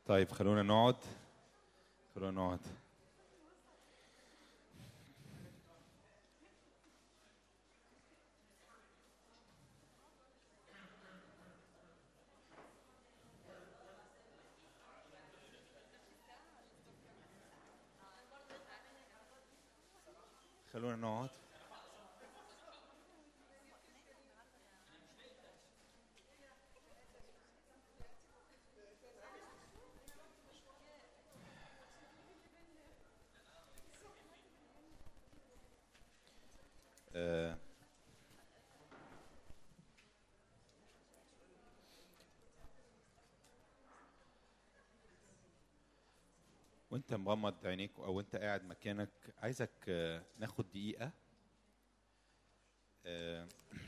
طيب خلونا نقعد خلونا نقعد خلونا نقعد آه، وانت مغمض عينيك او انت قاعد مكانك عايزك آه، ناخد دقيقة آه،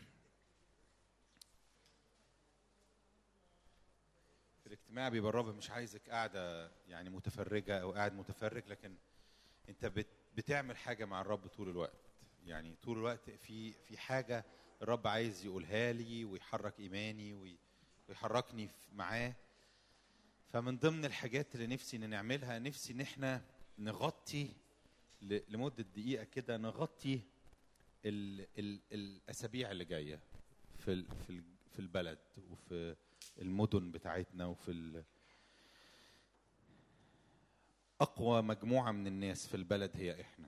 في الاجتماع بيبقى الرب مش عايزك قاعدة يعني متفرجة او قاعد متفرج لكن انت بت- بتعمل حاجة مع الرب طول الوقت يعني طول الوقت في في حاجة الرب عايز يقولها لي ويحرك ايماني وي- ويحركني في- معاه فمن ضمن الحاجات اللي نفسي ان نعملها نفسي ان احنا نغطي ل- لمده دقيقه كده نغطي ال ال الاسابيع اللي جايه في ال في ال في البلد وفي المدن بتاعتنا وفي ال اقوى مجموعه من الناس في البلد هي احنا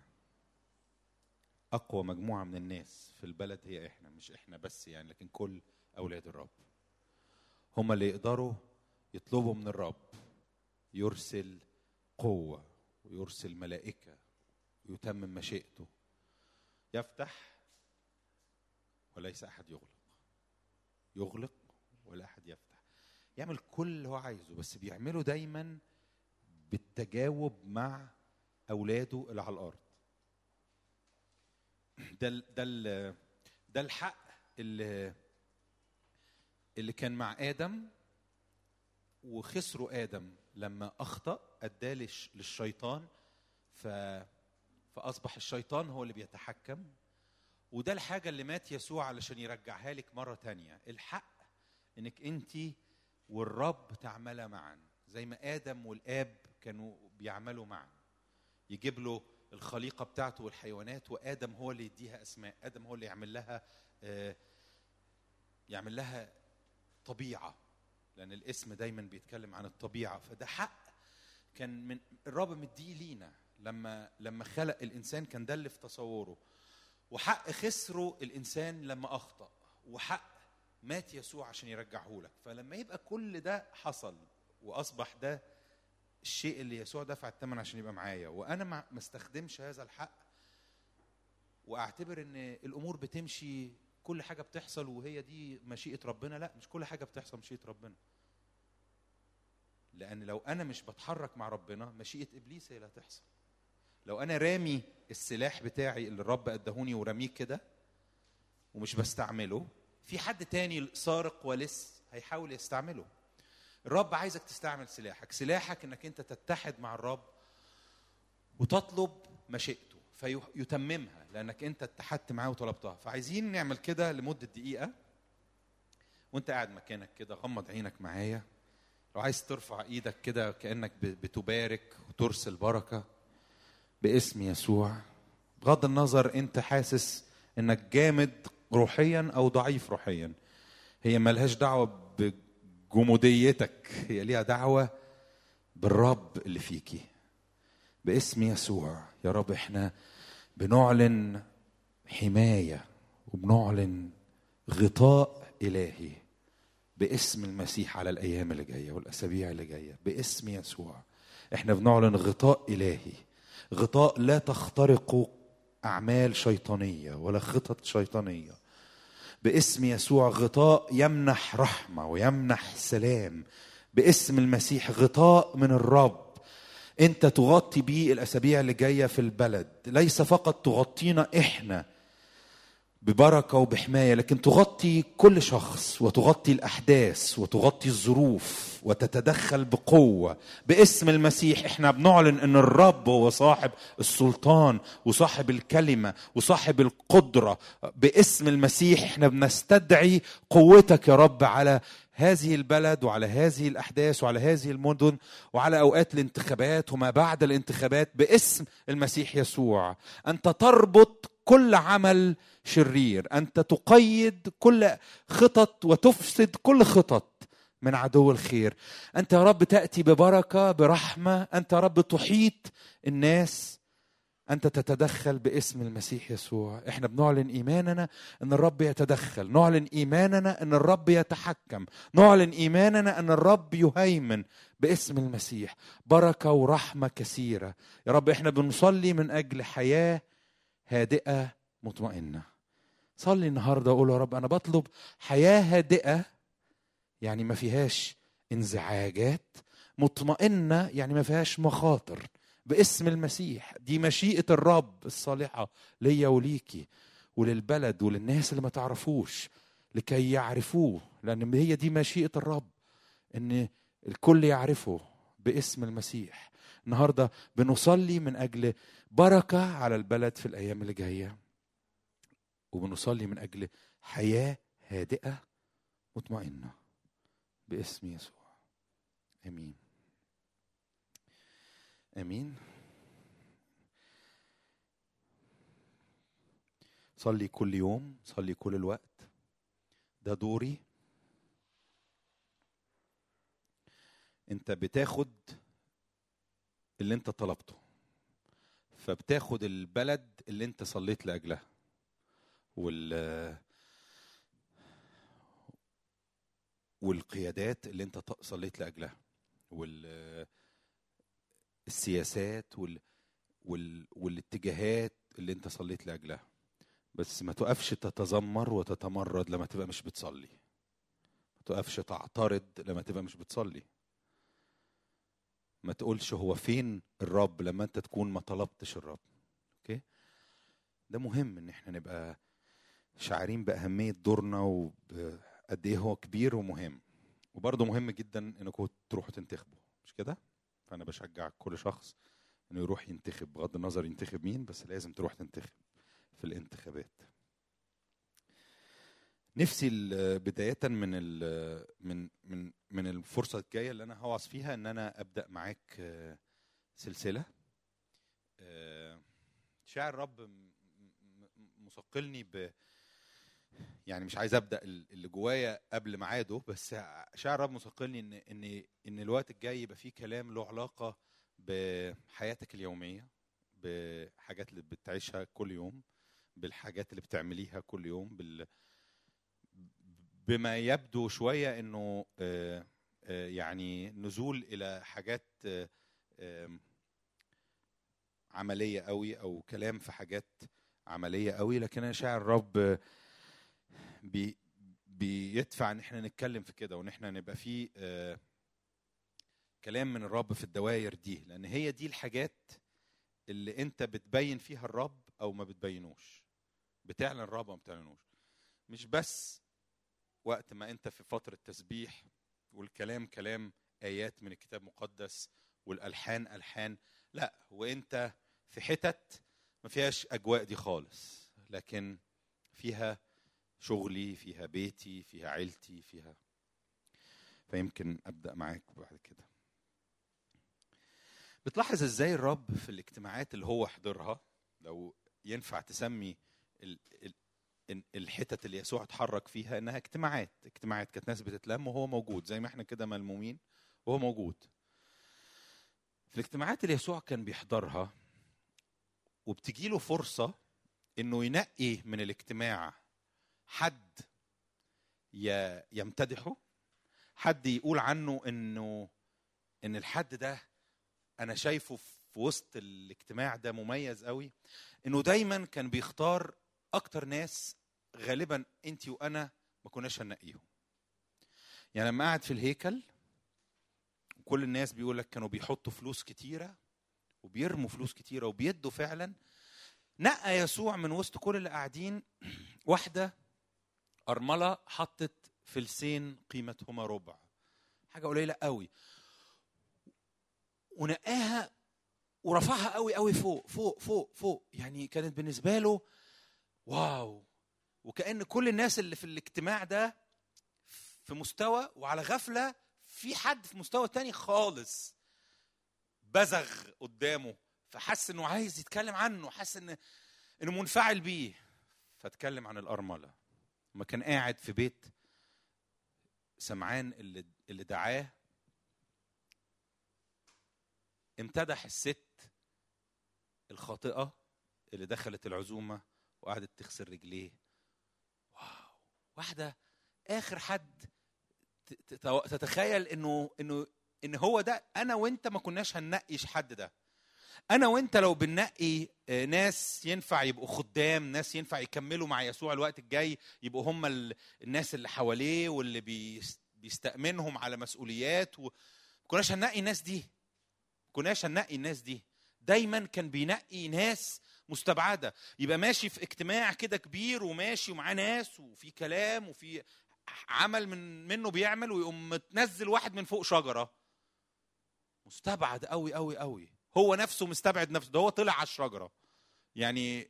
اقوى مجموعه من الناس في البلد هي احنا مش احنا بس يعني لكن كل اولاد الرب هم اللي يقدروا يطلبوا من الرب يرسل قوة ويرسل ملائكة ويتمم مشيئته يفتح وليس أحد يغلق يغلق ولا أحد يفتح يعمل كل اللي هو عايزه بس بيعمله دايما بالتجاوب مع أولاده اللي على الأرض ده ال ده ال ده الحق اللي اللي كان مع آدم وخسروا ادم لما اخطا اداه للش- للشيطان ف فاصبح الشيطان هو اللي بيتحكم وده الحاجه اللي مات يسوع علشان يرجعها لك مره تانية الحق انك انت والرب تعملا معا زي ما ادم والاب كانوا بيعملوا معا يجيب له الخليقه بتاعته والحيوانات وادم هو اللي يديها اسماء ادم هو اللي يعمل لها آه، يعمل لها طبيعه لان الاسم دايما بيتكلم عن الطبيعه فده حق كان من الرب مديه لينا لما لما خلق الانسان كان ده اللي في تصوره وحق خسره الانسان لما اخطا وحق مات يسوع عشان يرجعه لك فلما يبقى كل ده حصل واصبح ده الشيء اللي يسوع دفع الثمن عشان يبقى معايا وانا ما ما استخدمش هذا الحق واعتبر ان الامور بتمشي كل حاجه بتحصل وهي دي مشيئه ربنا لا مش كل حاجه بتحصل مشيئه ربنا لان لو انا مش بتحرك مع ربنا مشيئه ابليس هي اللي هتحصل لو انا رامي السلاح بتاعي اللي الرب ادهوني ورميه كده ومش بستعمله في حد تاني سارق ولص هيحاول يستعمله الرب عايزك تستعمل سلاحك سلاحك انك انت تتحد مع الرب وتطلب مشيئته فيتممها لانك انت اتحدت معاه وطلبتها فعايزين نعمل كده لمده دقيقه وانت قاعد مكانك كده غمض عينك معايا لو عايز ترفع ايدك كده كانك ب- بتبارك وترسل بركه باسم يسوع بغض النظر انت حاسس انك جامد روحيا او ضعيف روحيا هي ملهاش دعوه بجموديتك هي ليها دعوه بالرب اللي فيكي باسم يسوع يا رب احنا بنعلن حمايه وبنعلن غطاء الهي باسم المسيح على الايام اللي جايه والاسابيع اللي جايه باسم يسوع احنا بنعلن غطاء الهي غطاء لا تخترق اعمال شيطانيه ولا خطط شيطانيه باسم يسوع غطاء يمنح رحمه ويمنح سلام باسم المسيح غطاء من الرب انت تغطي بيه الاسابيع اللي جايه في البلد ليس فقط تغطينا احنا ببركه وبحمايه لكن تغطي كل شخص وتغطي الاحداث وتغطي الظروف وتتدخل بقوه باسم المسيح احنا بنعلن ان الرب هو صاحب السلطان وصاحب الكلمه وصاحب القدره باسم المسيح احنا بنستدعي قوتك يا رب على هذه البلد وعلى هذه الاحداث وعلى هذه المدن وعلى اوقات الانتخابات وما بعد الانتخابات باسم المسيح يسوع انت تربط كل عمل شرير انت تقيد كل خطط وتفسد كل خطط من عدو الخير انت يا رب تاتي ببركه برحمه انت يا رب تحيط الناس انت تتدخل باسم المسيح يسوع احنا بنعلن ايماننا ان الرب يتدخل نعلن ايماننا ان الرب يتحكم نعلن ايماننا ان الرب يهيمن باسم المسيح بركه ورحمه كثيره يا رب احنا بنصلي من اجل حياه هادئه مطمئنه صلي النهارده وقول يا رب انا بطلب حياه هادئه يعني ما فيهاش انزعاجات مطمئنه يعني ما فيهاش مخاطر باسم المسيح دي مشيئه الرب الصالحه ليا وليكي وللبلد وللناس اللي ما تعرفوش لكي يعرفوه لان هي دي مشيئه الرب ان الكل يعرفه باسم المسيح النهارده بنصلي من اجل بركه على البلد في الايام اللي جايه وبنصلي من اجل حياه هادئه مطمئنه باسم يسوع امين امين صلي كل يوم صلي كل الوقت ده دوري انت بتاخد اللي انت طلبته فبتاخد البلد اللي انت صليت لاجلها وال والقيادات اللي انت صليت لاجلها وال السياسات وال... وال... والاتجاهات اللي انت صليت لاجلها بس ما تقفش تتذمر وتتمرد لما تبقى مش بتصلي ما تقفش تعترض لما تبقى مش بتصلي ما تقولش هو فين الرب لما انت تكون ما طلبتش الرب اوكي ده مهم ان احنا نبقى شاعرين باهميه دورنا وقد ايه هو كبير ومهم وبرضه مهم جدا انكم تروحوا تنتخبوا مش كده فانا بشجع كل شخص انه يروح ينتخب بغض النظر ينتخب مين بس لازم تروح تنتخب في الانتخابات نفسي بداية من من من من الفرصة الجاية اللي أنا هوعظ فيها إن أنا أبدأ معاك سلسلة شاعر رب مثقلني ب يعني مش عايز ابدا اللي جوايا قبل ميعاده بس شاعر رب مثقلني ان ان ان الوقت الجاي يبقى فيه كلام له علاقه بحياتك اليوميه بحاجات اللي بتعيشها كل يوم بالحاجات اللي بتعمليها كل يوم بال بما يبدو شويه انه يعني نزول الى حاجات عمليه قوي او كلام في حاجات عمليه قوي لكن انا شاعر رب بي بيدفع ان احنا نتكلم في كده وان احنا نبقى في آه كلام من الرب في الدوائر دي لان هي دي الحاجات اللي انت بتبين فيها الرب او ما بتبينوش بتعلن الرب او ما بتعلنوش مش بس وقت ما انت في فتره تسبيح والكلام كلام ايات من الكتاب المقدس والالحان الحان لا وانت في حتت ما فيهاش اجواء دي خالص لكن فيها شغلي فيها بيتي فيها عيلتي فيها فيمكن ابدا معاك بعد كده بتلاحظ ازاي الرب في الاجتماعات اللي هو حضرها لو ينفع تسمي ال ال الحتت اللي يسوع اتحرك فيها انها اجتماعات اجتماعات كانت ناس بتتلم وهو موجود زي ما احنا كده ملمومين وهو موجود في الاجتماعات اللي يسوع كان بيحضرها وبتجيله فرصة انه ينقي من الاجتماع حد يمتدحه حد يقول عنه انه ان الحد ده انا شايفه في وسط الاجتماع ده مميز قوي انه دايما كان بيختار اكتر ناس غالبا انت وانا ما كناش هننقيهم يعني لما قعد في الهيكل كل الناس بيقول لك كانوا بيحطوا فلوس كتيره وبيرموا فلوس كتيره وبيدوا فعلا نقى يسوع من وسط كل اللي قاعدين واحده أرملة حطت فلسين قيمتهما ربع حاجة قليلة قوي ونقاها ورفعها قوي قوي فوق فوق فوق فوق يعني كانت بالنسبة له واو وكأن كل الناس اللي في الاجتماع ده في مستوى وعلى غفله في حد في مستوى تاني خالص بزغ قدامه فحس انه عايز يتكلم عنه حس ان انه منفعل بيه فاتكلم عن الارمله لما كان قاعد في بيت سمعان اللي اللي دعاه امتدح الست الخاطئه اللي دخلت العزومه وقعدت تغسل رجليه واو واحده اخر حد ت- ت- تتخيل انه انه ان هو ده انا وانت ما كناش هننقيش حد ده انا وانت لو بننقي آه، ناس ينفع يبقوا خدام ناس ينفع يكملوا مع يسوع الوقت الجاي يبقوا هم ال- الناس اللي حواليه واللي بيس- بيستأمنهم على مسؤوليات و... ما كناش هننقي الناس دي ما كناش هننقي الناس دي دايما كان بينقي ناس مستبعده يبقى ماشي في اجتماع كده كبير وماشي ومعاه ناس وفي كلام وفي عمل من منه بيعمل ويقوم متنزل واحد من فوق شجره مستبعد قوي قوي قوي هو نفسه مستبعد نفسه ده هو طلع على الشجره يعني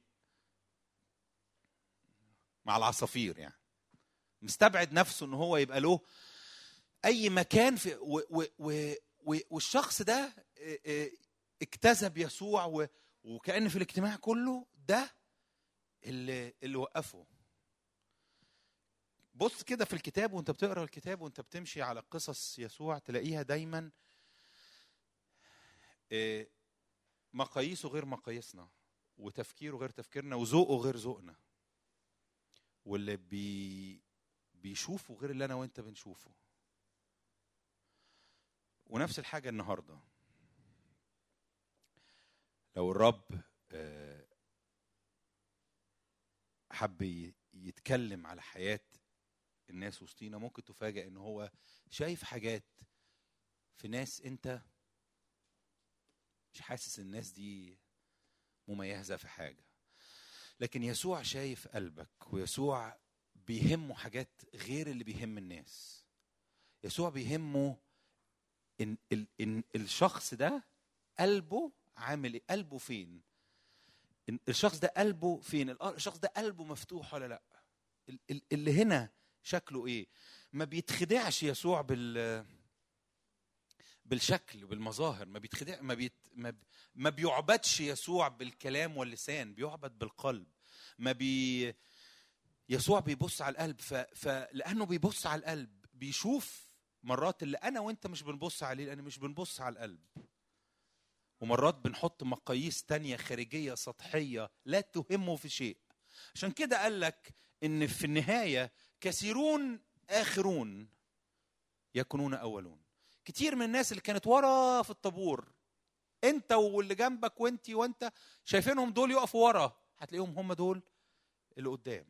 مع العصافير يعني مستبعد نفسه ان هو يبقى له اي مكان في و و و و والشخص ده اه، اه، اجتذب يسوع و وكأن في الاجتماع كله ده اللي اللي وقفه بص كده في الكتاب وانت بتقرا الكتاب وانت بتمشي على قصص يسوع تلاقيها دايما اه، مقاييسه غير مقاييسنا وتفكيره غير تفكيرنا وذوقه غير ذوقنا واللي بي بيشوفه غير اللي انا وانت بنشوفه ونفس الحاجه النهارده لو الرب آه، حب ي- يتكلم على حياه الناس وسطينا ممكن تفاجئ ان هو شايف حاجات في ناس انت مش حاسس الناس دي مميزه في حاجه لكن يسوع شايف قلبك ويسوع بيهمه حاجات غير اللي بيهم الناس يسوع بيهمه ان ال ان الشخص ده قلبه عامل ايه قلبه فين إن الشخص ده قلبه فين الأ- الشخص ده قلبه مفتوح ولا لا ال- ال- اللي هنا شكله ايه ما بيتخدعش يسوع بال بالشكل بالمظاهر ما بيتخدع ما بيت ما, ب- ما بيعبدش يسوع بالكلام واللسان بيعبد بالقلب ما بي يسوع بيبص على القلب ف... فلانه بيبص على القلب بيشوف مرات اللي انا وانت مش بنبص عليه لان مش بنبص على القلب ومرات بنحط مقاييس تانية خارجية سطحية لا تهمه في شيء عشان كده قال لك ان في النهاية كثيرون آخرون يكونون أولون كتير من الناس اللي كانت ورا في الطابور انت واللي جنبك وانت وانت شايفينهم دول يقفوا ورا هتلاقيهم هم دول اللي قدام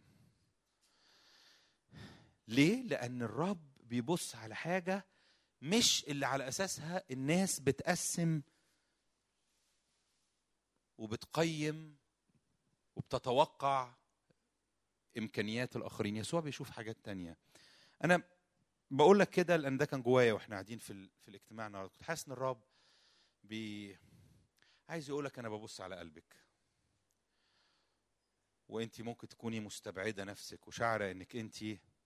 ليه لان الرب بيبص على حاجه مش اللي على اساسها الناس بتقسم وبتقيم وبتتوقع امكانيات الاخرين يسوع بيشوف حاجات تانية انا بقول لك كده لان ده كان جوايا واحنا قاعدين في ال... في الاجتماع النهارده كنت حاسس ان الرب بي عايز يقول لك انا ببص على قلبك وانت ممكن تكوني مستبعده نفسك وشعره انك انت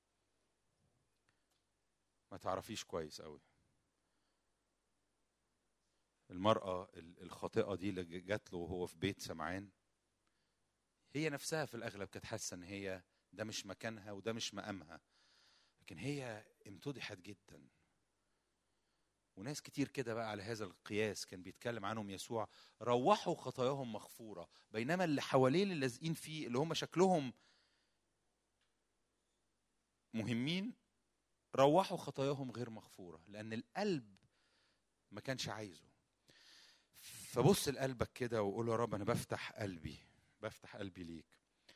ما تعرفيش كويس قوي المرأة ال- الخاطئة دي اللي جات له وهو في بيت سمعان هي نفسها في الأغلب كانت حاسة إن هي ده مش مكانها وده مش مقامها لكن هي امتدحت جدا وناس كتير كده بقى على هذا القياس كان بيتكلم عنهم يسوع روحوا خطاياهم مغفورة بينما اللي حواليه اللي لازقين فيه اللي هم شكلهم مهمين روحوا خطاياهم غير مغفورة لأن القلب ما كانش عايزه فبص لقلبك كده وقول يا رب أنا بفتح قلبي بفتح قلبي ليك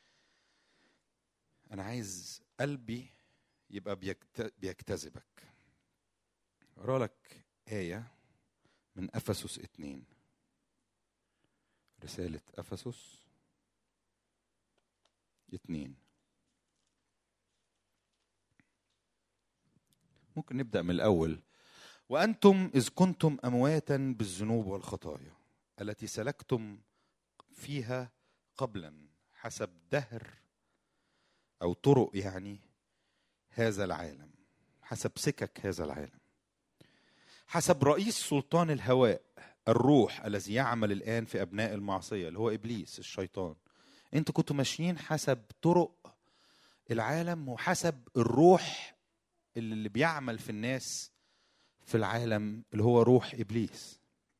أنا عايز قلبي يبقى بيجت- بيجتذبك أقرأ لك آية من أفسس اتنين رسالة أفسس اتنين ممكن نبدأ من الأول وأنتم إذ كنتم أمواتا بالذنوب والخطايا التي سلكتم فيها قبلا حسب دهر أو طرق يعني هذا العالم حسب سكك هذا العالم حسب رئيس سلطان الهواء الروح الذي يعمل الان في ابناء المعصيه اللي هو ابليس الشيطان انتوا كنتوا ماشيين حسب طرق العالم وحسب الروح اللي بيعمل في الناس في العالم اللي هو روح ابليس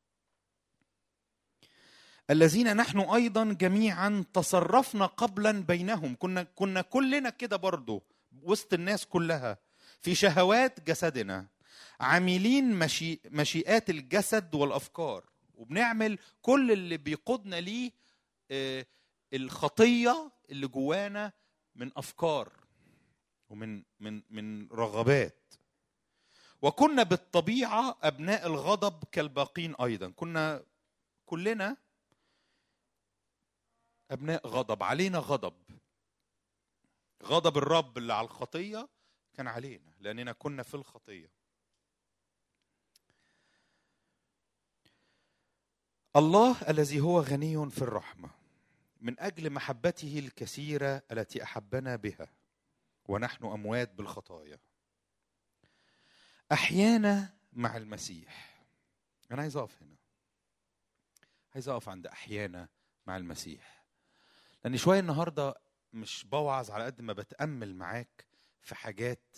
الذين نحن ايضا جميعا تصرفنا قبلا بينهم كنا كنا كلنا كده برضه وسط الناس كلها في شهوات جسدنا عاملين مشي مشيئات الجسد والافكار وبنعمل كل اللي بيقودنا ليه آه، الخطيه اللي جوانا من افكار ومن من من رغبات وكنا بالطبيعه ابناء الغضب كالباقين ايضا كنا كلنا ابناء غضب علينا غضب غضب الرب اللي على الخطيه كان علينا لاننا كنا في الخطيه الله الذي هو غني في الرحمه من اجل محبته الكثيره التي احبنا بها ونحن اموات بالخطايا احيانا مع المسيح انا عايز اقف هنا عايز اقف عند احيانا مع المسيح لان شويه النهارده مش بوعظ على قد ما بتامل معاك في حاجات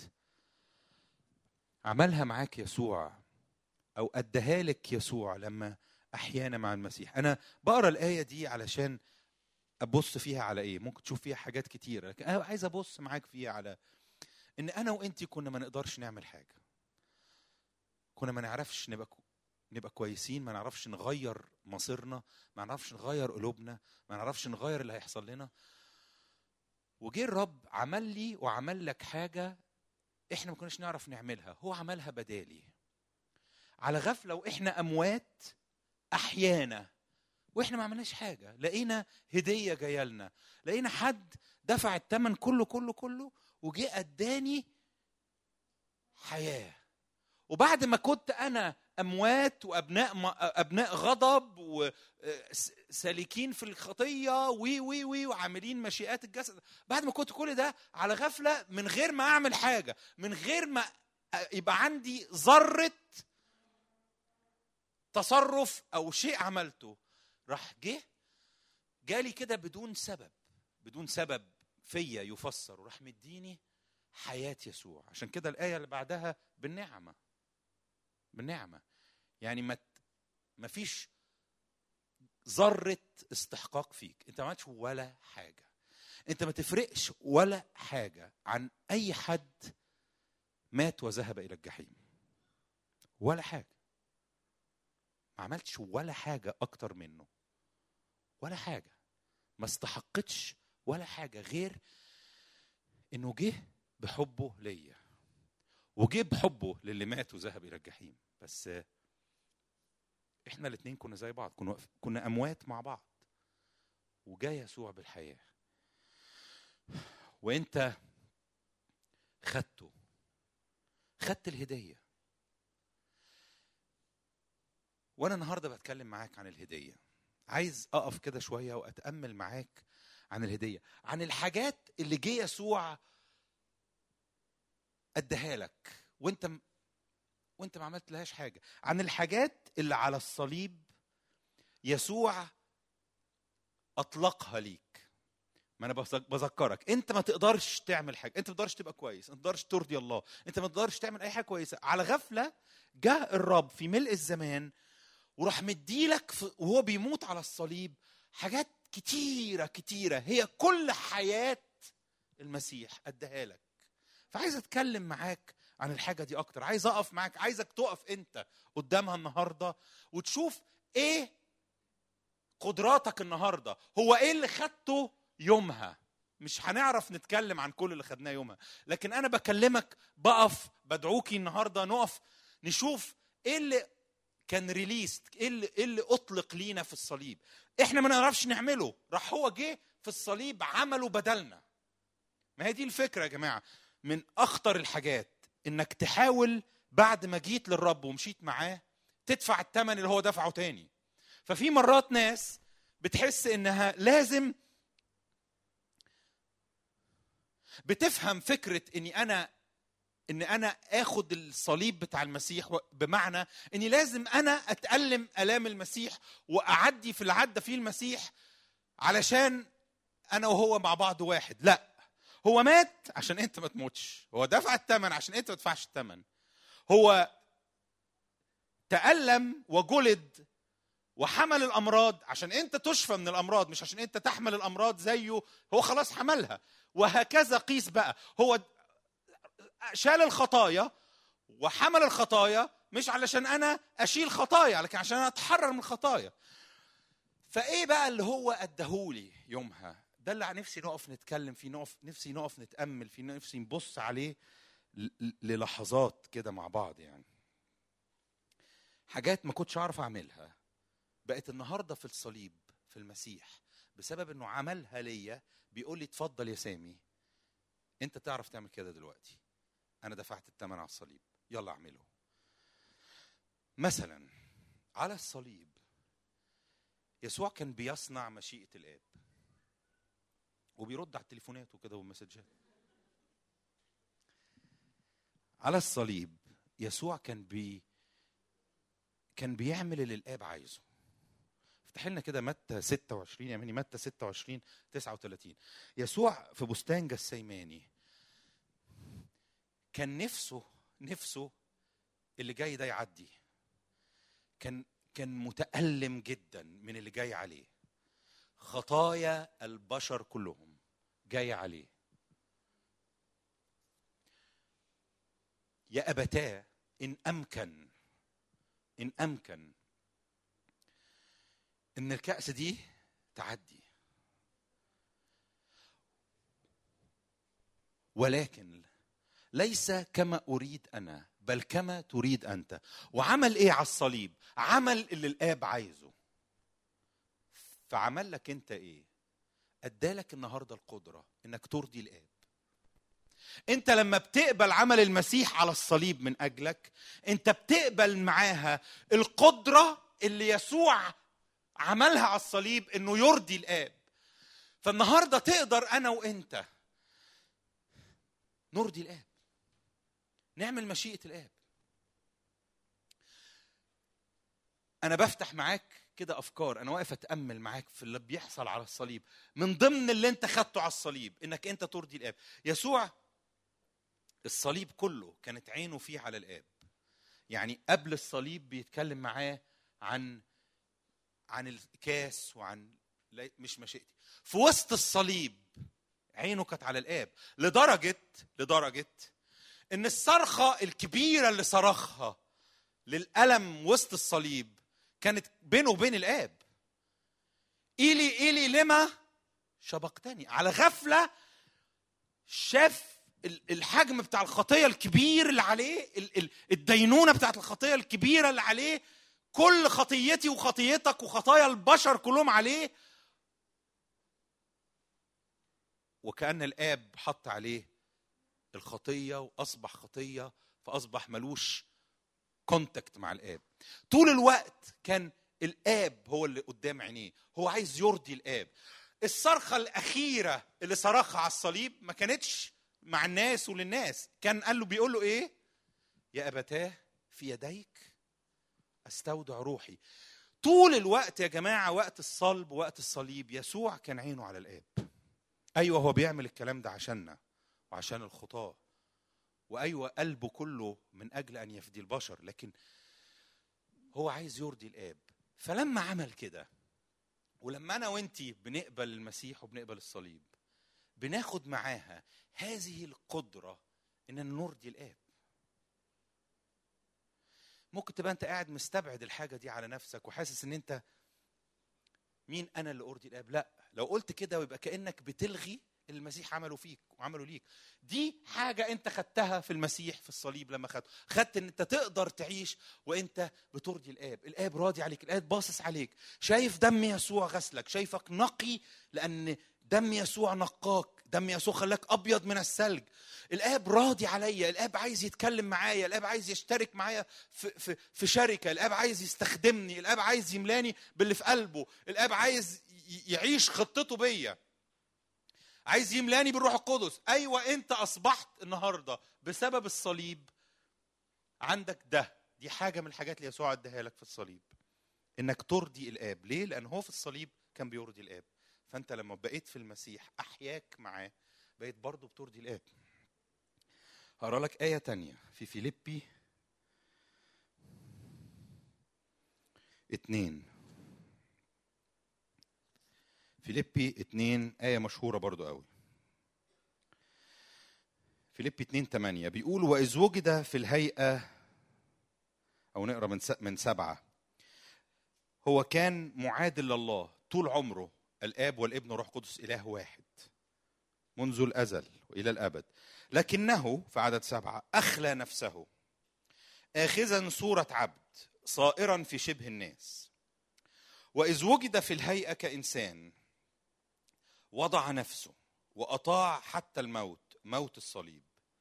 عملها معاك يسوع او اداها لك يسوع لما احيانا مع المسيح انا بقرا الايه دي علشان ابص فيها على ايه ممكن تشوف فيها حاجات كتيره لكن انا عايز ابص معاك فيها على ان انا وانت كنا ما نقدرش نعمل حاجه كنا ما نعرفش نبقى نبقى كويسين ما نعرفش نغير مصيرنا ما نعرفش نغير قلوبنا ما نعرفش نغير اللي هيحصل لنا وجه الرب عمل لي وعمل لك حاجه احنا ما كناش نعرف نعملها هو عملها بدالي على غفله واحنا اموات احيانا واحنا ما عملناش حاجه لقينا هديه جايه لنا لقينا حد دفع الثمن كله كله كله وجه اداني حياه وبعد ما كنت انا اموات وابناء ابناء غضب وسالكين في الخطيه وي وي وي وعاملين مشيئات الجسد بعد ما كنت كل ده على غفله من غير ما اعمل حاجه من غير ما يبقى عندي ذره تصرف او شيء عملته راح جه جالي كده بدون سبب بدون سبب فيا يفسر وراح مديني حياه يسوع عشان كده الايه اللي بعدها بالنعمه بالنعمه يعني ما ما فيش ذره استحقاق فيك انت ما عملتش ولا حاجه انت ما تفرقش ولا حاجه عن اي حد مات وذهب الى الجحيم ولا حاجه ما عملتش ولا حاجه اكتر منه ولا حاجه ما استحقتش ولا حاجه غير انه جه بحبه ليا وجه بحبه للي مات وذهب الى الجحيم بس احنا الاثنين كنا زي بعض كنا كنا اموات مع بعض وجاء يسوع بالحياه وانت خدته خدت الهديه وانا النهارده بتكلم معاك عن الهديه عايز اقف كده شويه واتامل معاك عن الهديه عن الحاجات اللي جه يسوع اداها لك وانت وانت ما عملت لهاش حاجه عن الحاجات اللي على الصليب يسوع اطلقها ليك ما انا بذكرك انت ما تقدرش تعمل حاجه انت ما تقدرش تبقى كويس انت ما تقدرش ترضي الله انت ما تقدرش تعمل اي حاجه كويسه على غفله جاء الرب في ملء الزمان وراح مديلك وهو بيموت على الصليب حاجات كتيرة كتيرة هي كل حياة المسيح اداها لك فعايز اتكلم معاك عن الحاجة دي أكتر عايز أقف معاك عايزك تقف أنت قدامها النهاردة وتشوف إيه قدراتك النهاردة هو إيه اللي خدته يومها مش هنعرف نتكلم عن كل اللي خدناه يومها لكن أنا بكلمك بقف بدعوكي النهاردة نقف نشوف إيه اللي كان ريليست ايه اللي, إيه اللي اطلق لينا في الصليب احنا ما نعرفش نعمله راح هو جه في الصليب عمله بدلنا ما هي دي الفكره يا جماعه من اخطر الحاجات انك تحاول بعد ما جيت للرب ومشيت معاه تدفع الثمن اللي هو دفعه تاني ففي مرات ناس بتحس انها لازم بتفهم فكره اني انا ان انا اخد الصليب بتاع المسيح و- بمعنى اني لازم انا اتالم الام المسيح واعدي في العده فيه المسيح علشان انا وهو مع بعض واحد لا هو مات عشان انت ما تموتش هو دفع الثمن عشان انت ما تدفعش الثمن هو تألم وجلد وحمل الامراض عشان انت تشفى من الامراض مش عشان انت تحمل الامراض زيه هو خلاص حملها وهكذا قيس بقى هو شال الخطايا وحمل الخطايا مش علشان انا اشيل خطايا لكن عشان انا اتحرر من الخطايا فايه بقى اللي هو اداهولي يومها ده اللي نفسي نقف نتكلم فيه نقف نفسي نقف نتامل فيه نفسي نبص عليه ل- ل- للحظات كده مع بعض يعني حاجات ما كنتش اعرف اعملها بقت النهارده في الصليب في المسيح بسبب انه عملها ليا بيقول لي اتفضل يا سامي انت تعرف تعمل كده دلوقتي انا دفعت الثمن على الصليب يلا اعمله مثلا على الصليب يسوع كان بيصنع مشيئه الاب وبيرد على التليفونات وكده والمسجات على الصليب يسوع كان بي كان بيعمل اللي الاب عايزه افتح لنا كده متى 26 يعني متى 26 39 يسوع في بستان جسيماني كان نفسه نفسه اللي جاي ده يعدي كان كان متألم جدا من اللي جاي عليه خطايا البشر كلهم جاية عليه يا أبتاه إن أمكن إن أمكن إن الكأس دي تعدي ولكن ليس كما أريد أنا بل كما تريد أنت وعمل إيه على الصليب عمل اللي الآب عايزه فعمل لك أنت إيه أدالك النهاردة القدرة إنك ترضي الآب انت لما بتقبل عمل المسيح على الصليب من اجلك انت بتقبل معاها القدره اللي يسوع عملها على الصليب انه يرضي الاب فالنهارده تقدر انا وانت نرضي الاب نعمل مشيئه الاب انا بفتح معاك كده افكار انا واقف اتامل معاك في اللي بيحصل على الصليب من ضمن اللي انت خدته على الصليب انك انت ترضي الاب يسوع الصليب كله كانت عينه فيه على الاب يعني قبل الصليب بيتكلم معاه عن عن الكاس وعن لا- مش مشيئتي في وسط الصليب عينه كانت على الاب لدرجه لدرجه ان الصرخه الكبيره اللي صرخها للالم وسط الصليب كانت بينه وبين الاب إيلي إيلي لما شبقتني على غفلة شاف ال- الحجم بتاع الخطية الكبير اللي عليه ال- ال- الدينونة بتاعت الخطية الكبيرة اللي عليه كل خطيتي وخطيتك وخطايا البشر كلهم عليه وكأن الآب حط عليه الخطية وأصبح خطية فأصبح ملوش كونتاكت مع الآب طول الوقت كان الآب هو اللي قدام عينيه هو عايز يرضي الآب الصرخة الأخيرة اللي صرخها على الصليب ما كانتش مع الناس وللناس كان قال له بيقول له إيه يا أبتاه في يديك أستودع روحي طول الوقت يا جماعة وقت الصلب ووقت الصليب يسوع كان عينه على الآب أيوة هو بيعمل الكلام ده عشاننا وعشان الخطاة وأيوة قلبه كله من أجل أن يفدي البشر لكن هو عايز يرضي الآب فلما عمل كده ولما أنا وأنتي بنقبل المسيح وبنقبل الصليب بناخد معاها هذه القدرة إننا نرضي الآب ممكن تبقى انت قاعد مستبعد الحاجه دي على نفسك وحاسس ان انت مين انا اللي ارضي الاب لا لو قلت كده ويبقى كانك بتلغي اللي المسيح عمله فيك وعمله ليك دي حاجه انت خدتها في المسيح في الصليب لما خدته خدت ان انت تقدر تعيش وانت بترضي الاب الاب راضي عليك الاب باصص عليك شايف دم يسوع غسلك شايفك نقي لان دم يسوع نقاك دم يسوع خلاك ابيض من الثلج الاب راضي عليا الاب عايز يتكلم معايا الاب عايز يشترك معايا في, في, في شركه الاب عايز يستخدمني الاب عايز يملاني باللي في قلبه الاب عايز ي- يعيش خطته بيا عايز يملاني بالروح القدس ايوه انت اصبحت النهارده بسبب الصليب عندك ده دي حاجه من الحاجات اللي يسوع اداها لك في الصليب انك ترضي الاب ليه لان هو في الصليب كان بيرضي الاب فانت لما بقيت في المسيح احياك معاه بقيت برضه بترضي الاب هقرا لك ايه تانية في فيليبي اتنين فيليبي اتنين آية مشهورة برضو قوي فيليبي اتنين تمانية بيقول وإذ وجد في الهيئة أو نقرأ من من سبعة هو كان معادل لله طول عمره الآب والابن والروح القدس إله واحد منذ الأزل وإلى الأبد لكنه في عدد سبعة أخلى نفسه آخذا صورة عبد صائرا في شبه الناس وإذ وجد في الهيئة كإنسان وضع نفسه وأطاع حتى الموت موت الصليب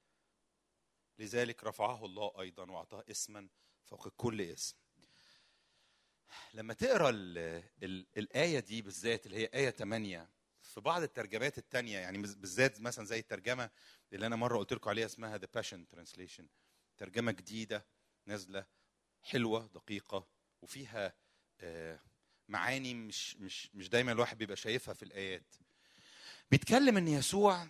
لذلك رفعه الله أيضا وأعطاه اسما فوق كل اسم لما تقرا ال ال الآية دي بالذات اللي هي آية 8 في بعض الترجمات التانية يعني بالذات مثلا زي الترجمة اللي أنا مرة قلت لكم عليها اسمها The Passion Translation ترجمة جديدة نازلة حلوة دقيقة وفيها معاني مش مش مش دايما الواحد بيبقى شايفها في الآيات بيتكلم ان يسوع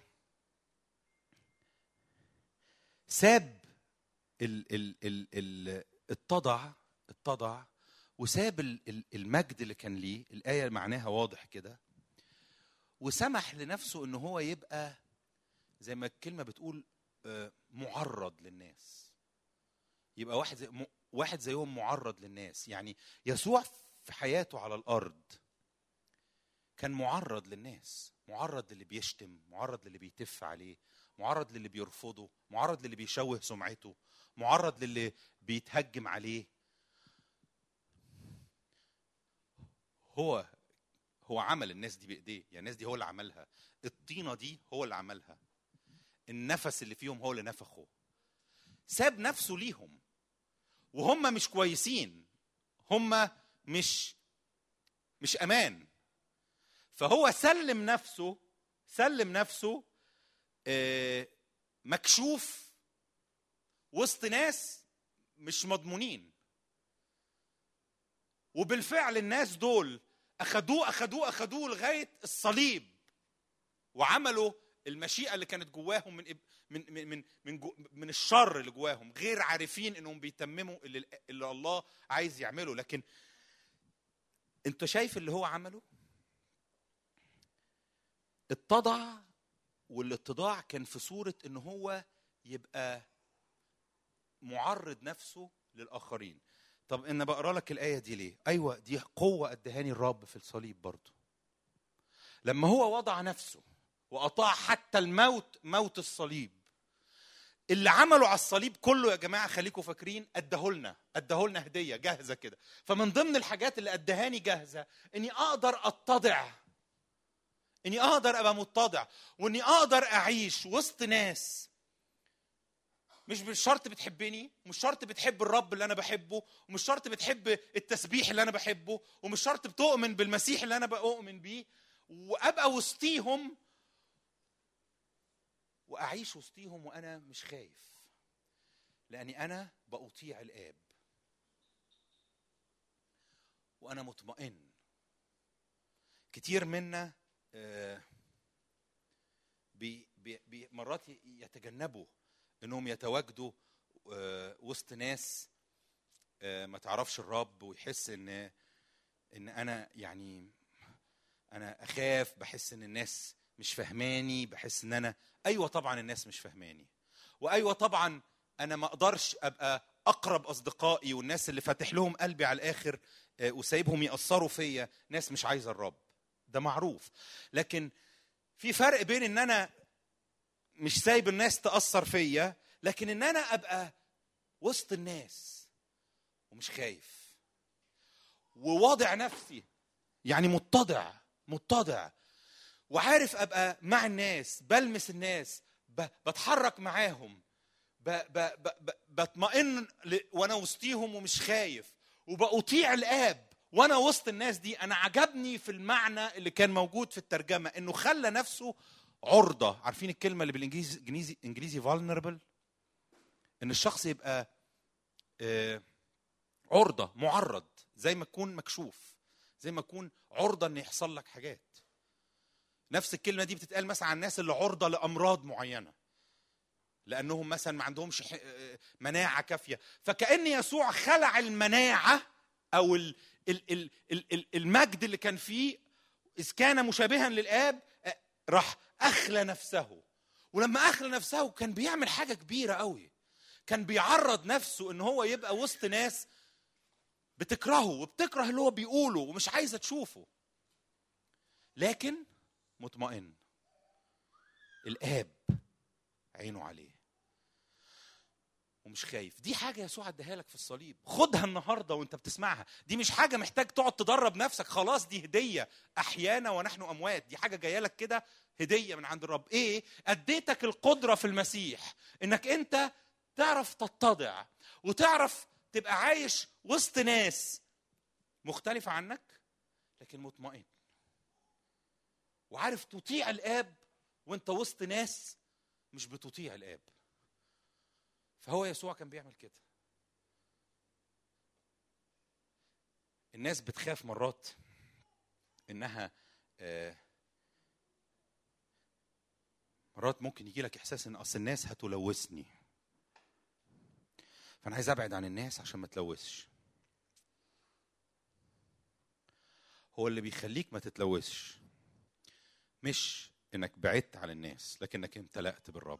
ساب ال ال ال ال اتضع اتضع وساب المجد اللي كان ليه الآية معناها واضح كده وسمح لنفسه ان هو يبقى زي ما الكلمة بتقول معرض للناس يبقى واحد زي واحد زيهم معرض للناس يعني يسوع في حياته على الأرض كان معرض للناس معرض للي بيشتم معرض للي بيتف عليه معرض للي بيرفضه معرض للي بيشوه سمعته معرض للي بيتهجم عليه هو هو عمل الناس دي بايديه يعني الناس دي هو اللي عملها الطينه دي هو اللي عملها النفس اللي فيهم هو اللي نفخه ساب نفسه ليهم وهم مش كويسين هم مش مش امان فهو سلم نفسه سلم نفسه مكشوف وسط ناس مش مضمونين وبالفعل الناس دول اخدوه اخدوه اخدوه لغايه الصليب وعملوا المشيئه اللي كانت جواهم من من من من من, جو من الشر اللي جواهم غير عارفين انهم بيتمموا اللي, اللي الله عايز يعمله لكن انت شايف اللي هو عمله اتضع والاتضاع كان في صورة ان هو يبقى معرض نفسه للآخرين طب انا بقرا لك الآية دي ليه ايوه دي قوة ادهاني الرب في الصليب برضه لما هو وضع نفسه وأطاع حتى الموت موت الصليب اللي عمله على الصليب كله يا جماعه خليكم فاكرين اداهولنا اداهولنا هديه جاهزه كده فمن ضمن الحاجات اللي ادهاني جاهزه اني اقدر اتضع اني اقدر ابقى متضع واني اقدر اعيش وسط ناس مش بالشرط بتحبني مش شرط بتحب الرب اللي انا بحبه ومش شرط بتحب التسبيح اللي انا بحبه ومش شرط بتؤمن بالمسيح اللي انا بؤمن بيه وابقى وسطيهم واعيش وسطيهم وانا مش خايف لاني انا باطيع الاب وانا مطمئن كتير منا بي بي مرات يتجنبوا انهم يتواجدوا وسط ناس ما تعرفش الرب ويحس ان ان انا يعني انا اخاف بحس ان الناس مش فهماني بحس ان انا ايوه طبعا الناس مش فهماني وايوه طبعا انا ما اقدرش ابقى اقرب اصدقائي والناس اللي فاتح لهم قلبي على الاخر وسايبهم ياثروا فيا ناس مش عايزه الرب ده معروف لكن في فرق بين ان انا مش سايب الناس تاثر فيا لكن ان انا ابقى وسط الناس ومش خايف وواضع نفسي يعني متضع متضع وعارف ابقى مع الناس بلمس الناس بتحرك معاهم ب ب ب ب بطمئن وانا وسطيهم ومش خايف وبأطيع الاب وانا وسط الناس دي انا عجبني في المعنى اللي كان موجود في الترجمه انه خلى نفسه عرضه عارفين الكلمه اللي بالانجليزي انجليزي انجليزي vulnerable ان الشخص يبقى آه، عرضه معرض زي ما تكون مكشوف زي ما تكون عرضه ان يحصل لك حاجات نفس الكلمه دي بتتقال مثلا عن الناس اللي عرضه لامراض معينه لانهم مثلا ما عندهمش ح- آه، مناعه كافيه فكان يسوع خلع المناعه او ال ال ال ال ال المجد اللي كان فيه اذ كان مشابها للاب آه، راح اخلى نفسه ولما اخلى نفسه كان بيعمل حاجه كبيره قوي كان بيعرض نفسه ان هو يبقى وسط ناس بتكرهه وبتكره اللي هو بيقوله ومش عايزه تشوفه لكن مطمئن الاب عينه عليه ومش خايف دي حاجة يسوع اداها لك في الصليب خدها النهاردة وانت بتسمعها دي مش حاجة محتاج تقعد تدرب نفسك خلاص دي هدية أحيانا ونحن أموات دي حاجة جاية لك كده هدية من عند الرب إيه أديتك القدرة في المسيح إنك أنت تعرف تتضع وتعرف تبقى عايش وسط ناس مختلفة عنك لكن مطمئن وعارف تطيع الآب وانت وسط ناس مش بتطيع الآب فهو يسوع كان بيعمل كده الناس بتخاف مرات انها آه، مرات ممكن يجي لك احساس ان اصل الناس هتلوثني فانا عايز ابعد عن الناس عشان ما تلوثش هو اللي بيخليك ما تتلوثش مش انك بعدت عن الناس لكنك امتلأت بالرب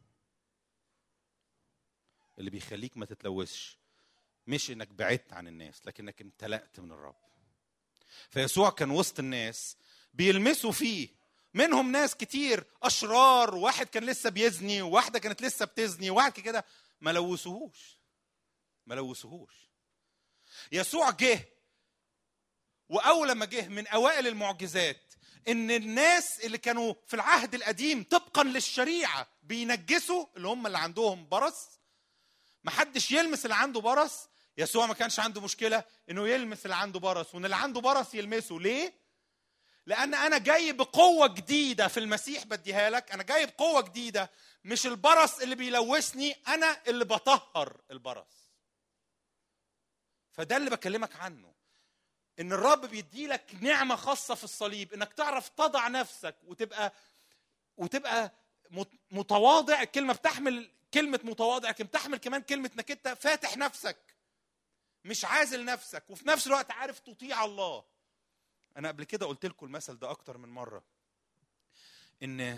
اللي بيخليك ما تتلوثش مش انك بعدت عن الناس لكنك امتلأت من الرب فيسوع كان وسط الناس بيلمسوا فيه منهم ناس كتير اشرار واحد كان لسه بيزني وواحده كانت لسه بتزني وواحد كده ما لوثوهوش ما لوثوهوش يسوع جه واول لما جه من اوائل المعجزات ان الناس اللي كانوا في العهد القديم طبقا للشريعه بينجسوا اللي هم اللي عندهم برص ما حدش يلمس اللي عنده برص يسوع ما كانش عنده مشكله انه يلمس اللي عنده برص وان اللي عنده برص يلمسه ليه لان انا جاي بقوه جديده في المسيح بديها لك انا جاي بقوه جديده مش البرص اللي بيلوثني انا اللي بطهر البرص فده اللي بكلمك عنه ان الرب بيدي لك نعمه خاصه في الصليب انك تعرف تضع نفسك وتبقى وتبقى مت- متواضع الكلمه بتحمل كلمه متواضع لكن بتحمل كمان كلمه انك انت فاتح نفسك مش عازل نفسك وفي نفس الوقت عارف تطيع الله انا قبل كده قلت لكم المثل ده اكتر من مره ان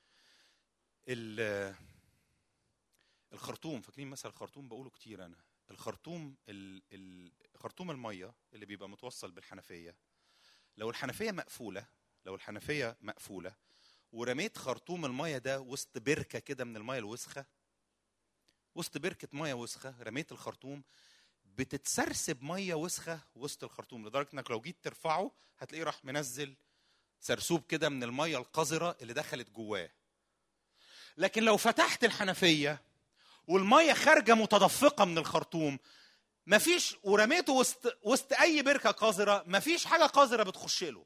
ال- الخرطوم فاكرين مثل الخرطوم بقوله كتير انا الخرطوم ال- ال- خرطوم الميه اللي بيبقى متوصل بالحنفيه لو الحنفيه مقفوله لو الحنفيه مقفوله ورميت خرطوم الميه ده وسط بركه كده من الميه الوسخه وسط بركه ميه وسخه رميت الخرطوم بتتسرسب ميه وسخه وسط الخرطوم لدرجه انك لو جيت ترفعه هتلاقيه راح منزل سرسوب كده من الميه القذره اللي دخلت جواه لكن لو فتحت الحنفيه والميه خارجه متدفقه من الخرطوم مفيش ورميته وسط وسط اي بركه قذره مفيش حاجه قذره بتخش له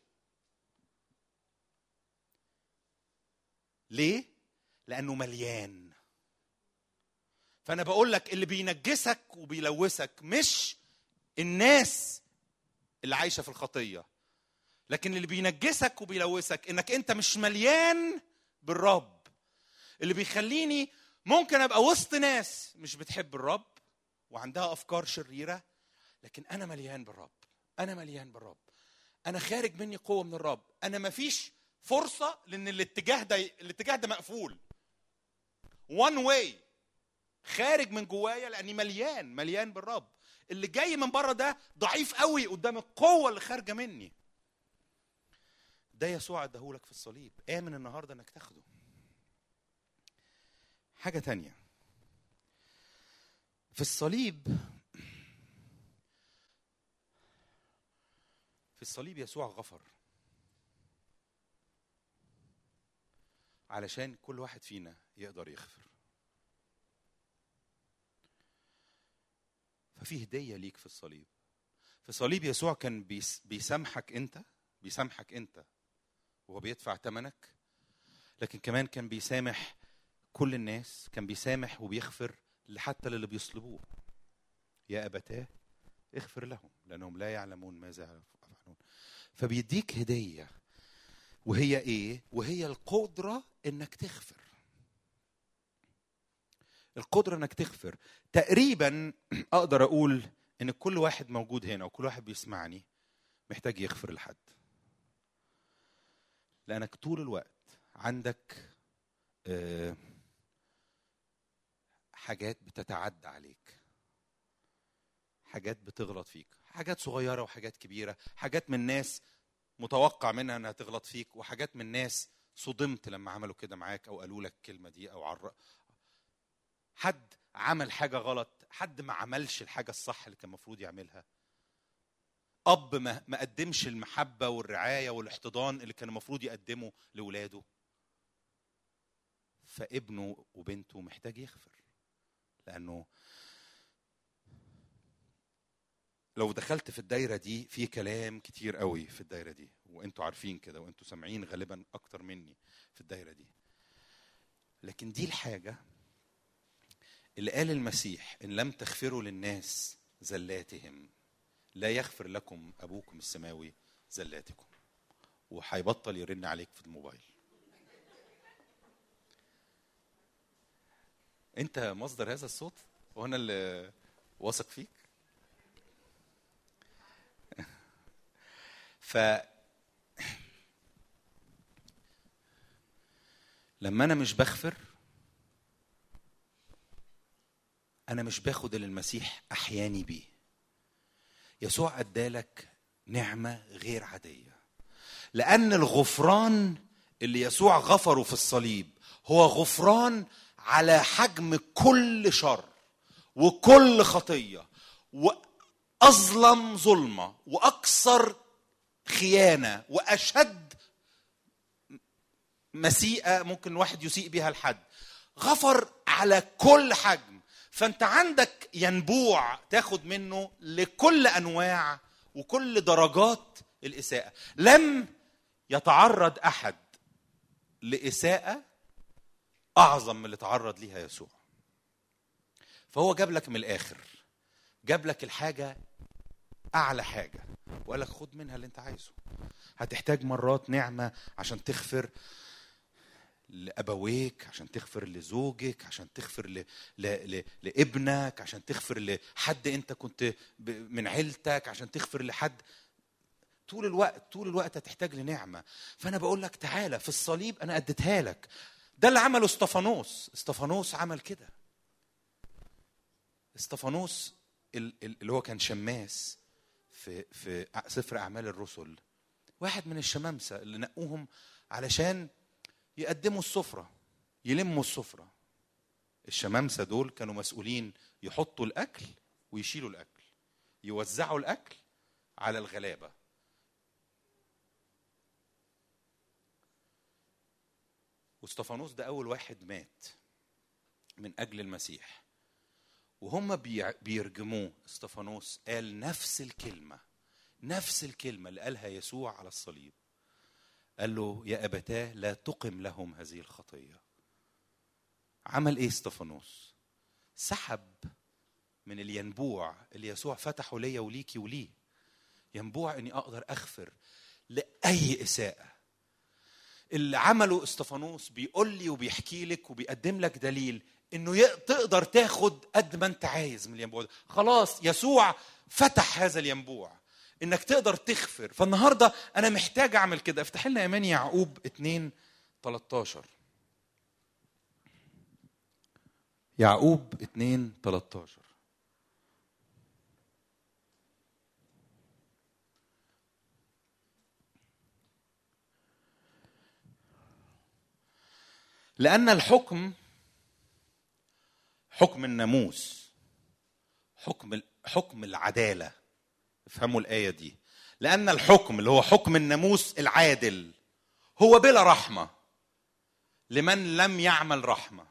ليه لانه مليان فانا بقول لك اللي بينجسك وبيلوثك مش الناس اللي عايشه في الخطيه لكن اللي بينجسك وبيلوثك انك انت مش مليان بالرب اللي بيخليني ممكن ابقى وسط ناس مش بتحب الرب وعندها افكار شريره لكن انا مليان بالرب انا مليان بالرب انا خارج مني قوه من الرب انا مفيش فرصه لان الاتجاه ده الاتجاه ده مقفول وان واي خارج من جوايا لاني مليان مليان بالرب اللي جاي من بره ده ضعيف قوي قدام القوه اللي خارجه مني ده يسوع اداهولك في الصليب امن النهارده انك تاخده حاجه تانية في الصليب في الصليب يسوع غفر علشان كل واحد فينا يقدر يغفر ففي هدية ليك في الصليب في الصليب يسوع كان بيس بيسامحك انت بيسامحك انت وهو بيدفع ثمنك لكن كمان كان بيسامح كل الناس كان بيسامح وبيغفر حتى للي بيصلبوه يا أبتاه اغفر لهم لأنهم لا يعلمون ماذا يفعلون فبيديك هدية وهي إيه؟ وهي القدرة إنك تغفر القدرة إنك تغفر تقريبا أقدر أقول إن كل واحد موجود هنا وكل واحد بيسمعني محتاج يغفر لحد لأنك طول الوقت عندك آه، حاجات بتتعدى عليك حاجات بتغلط فيك حاجات صغيره وحاجات كبيره حاجات من ناس متوقع منها انها تغلط فيك وحاجات من ناس صدمت لما عملوا كده معاك او قالوا لك الكلمه دي او عر... حد عمل حاجه غلط حد ما عملش الحاجه الصح اللي كان المفروض يعملها اب ما ما قدمش المحبه والرعايه والاحتضان اللي كان المفروض يقدمه لاولاده فابنه وبنته محتاج يغفر لانه لو دخلت في الدايره دي في كلام كتير قوي في الدايره دي وانتوا عارفين كده وانتوا سامعين غالبا اكتر مني في الدايره دي لكن دي الحاجه اللي قال المسيح ان لم تغفروا للناس زلاتهم لا يغفر لكم ابوكم السماوي زلاتكم وهيبطل يرن عليك في الموبايل انت مصدر هذا الصوت وانا اللي واثق فيك ف لما انا مش بغفر انا مش باخد اللي المسيح احياني بيه يسوع ادالك نعمه غير عاديه لان الغفران اللي يسوع غفره في الصليب هو غفران على حجم كل شر وكل خطيه واظلم ظلمه واكثر خيانه واشد مسيئه ممكن الواحد يسيء بها الحد غفر على كل حجم فانت عندك ينبوع تاخد منه لكل انواع وكل درجات الاساءه لم يتعرض احد لاساءه اعظم من اللي تعرض ليها يسوع فهو جاب لك من الاخر جاب لك الحاجه اعلى حاجه وقال لك خد منها اللي انت عايزه هتحتاج مرات نعمه عشان تغفر لابويك عشان تغفر لزوجك عشان تغفر ل... ل... ل... لابنك عشان تغفر لحد انت كنت ب... من عيلتك عشان تغفر لحد طول الوقت طول الوقت هتحتاج لنعمه فانا بقول لك تعالى في الصليب انا اديتها لك ده اللي عمله استفانوس استفانوس عمل كده استفانوس اللي هو كان شماس في في سفر اعمال الرسل واحد من الشمامسه اللي نقوهم علشان يقدموا السفره يلموا السفره الشمامسه دول كانوا مسؤولين يحطوا الاكل ويشيلوا الاكل يوزعوا الاكل على الغلابه واستفانوس ده اول واحد مات من اجل المسيح وهم بيرجموه استفانوس قال نفس الكلمه نفس الكلمه اللي قالها يسوع على الصليب قال له يا ابتاه لا تقم لهم هذه الخطيه عمل ايه استفانوس سحب من الينبوع اللي يسوع فتحه ليا وليكي وليه ينبوع اني اقدر اغفر لاي اساءه اللي عمله استفانوس بيقول لي وبيحكي لك وبيقدم لك دليل انه تقدر تاخد قد ما انت عايز من الينبوع ده خلاص يسوع فتح هذا الينبوع انك تقدر تغفر فالنهارده انا محتاج اعمل كده افتح لنا ايمان يعقوب 2 13 يعقوب 2 13 لأن الحكم حكم الناموس حكم حكم العدالة افهموا الآية دي لأن الحكم اللي هو حكم الناموس العادل هو بلا رحمة لمن لم يعمل رحمة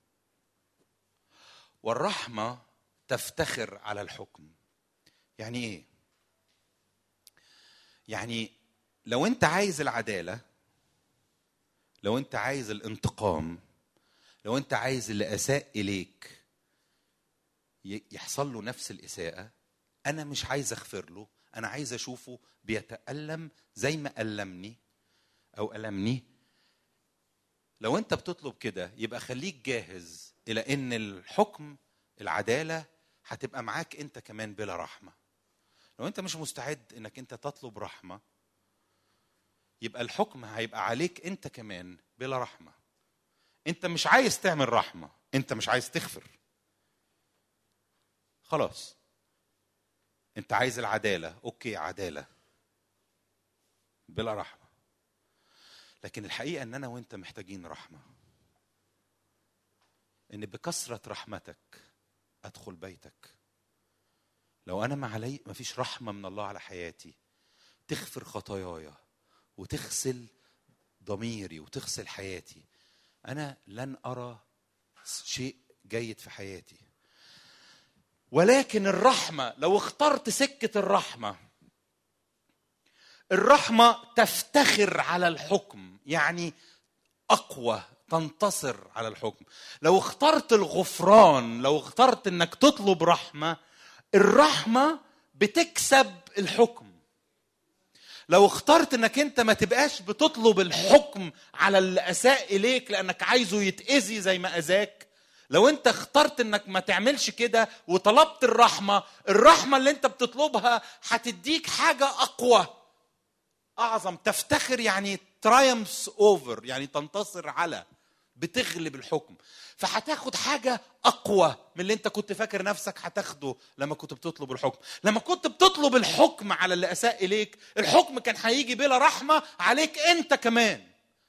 والرحمة تفتخر على الحكم يعني ايه يعني لو انت عايز العدالة لو انت عايز الانتقام لو انت عايز اللي اساء اليك ي- يحصل له نفس الاساءه انا مش عايز اغفر له انا عايز اشوفه بيتالم زي ما المني او المني لو انت بتطلب كده يبقى خليك جاهز الى ان الحكم العداله هتبقى معاك انت كمان بلا رحمه لو انت مش مستعد انك انت تطلب رحمه يبقى الحكم هيبقى عليك انت كمان بلا رحمه انت مش عايز تعمل رحمه انت مش عايز تغفر خلاص انت عايز العداله اوكي عداله بلا رحمه لكن الحقيقه ان انا وانت محتاجين رحمه ان بكثره رحمتك ادخل بيتك لو انا ما علي ما فيش رحمه من الله على حياتي تغفر خطاياي وتغسل ضميري وتغسل حياتي انا لن ارى شيء جيد في حياتي ولكن الرحمه لو اخترت سكه الرحمه الرحمه تفتخر على الحكم يعني اقوى تنتصر على الحكم لو اخترت الغفران لو اخترت انك تطلب رحمه الرحمه بتكسب الحكم لو اخترت انك انت ما تبقاش بتطلب الحكم على اللي اساء اليك لانك عايزه يتاذي زي ما اذاك لو انت اخترت انك ما تعملش كده وطلبت الرحمه الرحمه اللي انت بتطلبها هتديك حاجه اقوى اعظم تفتخر يعني ترايمس اوفر يعني تنتصر على بتغلب الحكم فهتاخد حاجة أقوى من اللي أنت كنت فاكر نفسك هتاخده لما كنت بتطلب الحكم لما كنت بتطلب الحكم على اللي أساء إليك الحكم كان هيجي بلا رحمة عليك أنت كمان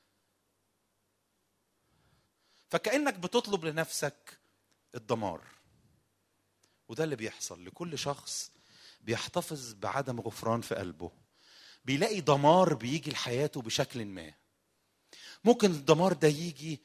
فكأنك بتطلب لنفسك الدمار وده اللي بيحصل لكل شخص بيحتفظ بعدم غفران في قلبه بيلاقي دمار بيجي لحياته بشكل ما ممكن الدمار ده يجي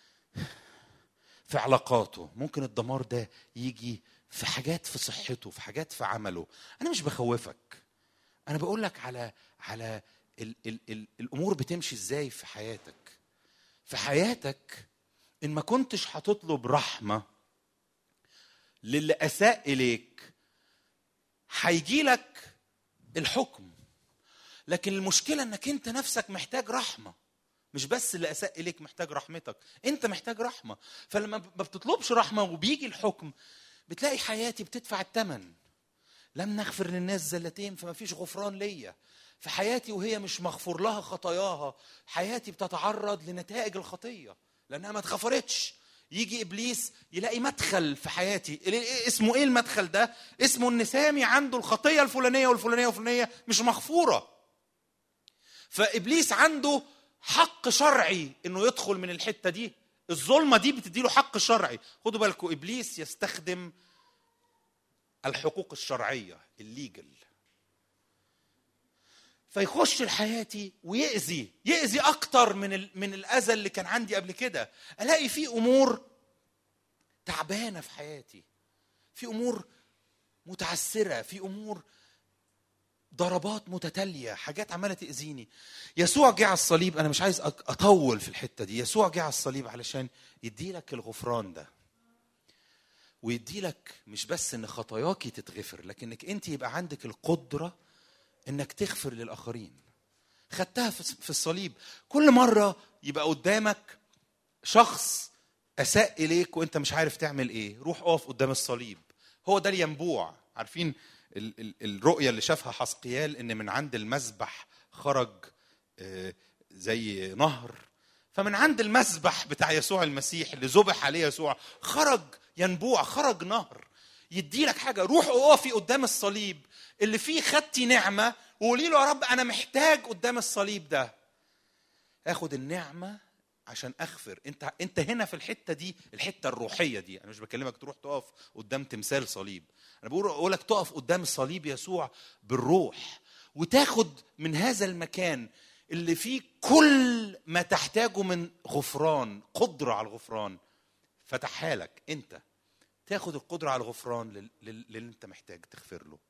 في علاقاته ممكن الدمار ده يجي في حاجات في صحته في حاجات في عمله انا مش بخوفك انا بقول لك على على ال ال ال الامور بتمشي ازاي في حياتك في حياتك ان ما كنتش هتطلب رحمه للي اساء اليك هيجي لك الحكم لكن المشكله انك انت نفسك محتاج رحمه مش بس اللي اساء اليك محتاج رحمتك انت محتاج رحمه فلما ما بتطلبش رحمه وبيجي الحكم بتلاقي حياتي بتدفع الثمن لم نغفر للناس زلتين فما فيش غفران ليا في حياتي وهي مش مغفور لها خطاياها حياتي بتتعرض لنتائج الخطيه لانها ما اتغفرتش يجي ابليس يلاقي مدخل في حياتي اسمه ايه المدخل ده اسمه ان سامي عنده الخطيه الفلانيه والفلانيه والفلانيه مش مغفوره فابليس عنده حق شرعي انه يدخل من الحته دي الظلمه دي بتديله حق شرعي خدوا بالكم ابليس يستخدم الحقوق الشرعيه الليجل فيخش لحياتي ويأذي يأذي أكتر من ال... من الأذى اللي كان عندي قبل كده ألاقي في أمور تعبانة في حياتي في أمور متعسرة في أمور ضربات متتالية حاجات عمالة تأذيني يسوع جه على الصليب أنا مش عايز أطول في الحتة دي يسوع جه على الصليب علشان يديلك الغفران ده ويديلك مش بس ان خطاياك تتغفر لكنك انت يبقى عندك القدره انك تغفر للاخرين خدتها في الصليب كل مره يبقى قدامك شخص اساء اليك وانت مش عارف تعمل ايه روح اقف قدام الصليب هو ده الينبوع عارفين ال- ال- الرؤيه اللي شافها حسقيال ان من عند المذبح خرج آه، زي نهر فمن عند المذبح بتاع يسوع المسيح اللي ذبح عليه يسوع خرج ينبوع خرج نهر يدي لك حاجه روح اقفي قدام الصليب اللي فيه خدتي نعمه وقولي له يا رب انا محتاج قدام الصليب ده اخد النعمه عشان اغفر انت انت هنا في الحته دي الحته الروحيه دي انا مش بكلمك تروح تقف قدام تمثال صليب انا بقول اقول لك تقف قدام الصليب يسوع بالروح وتاخد من هذا المكان اللي فيه كل ما تحتاجه من غفران قدره على الغفران فتحها لك انت تاخد القدره على الغفران لل- لل- للي انت محتاج تغفر له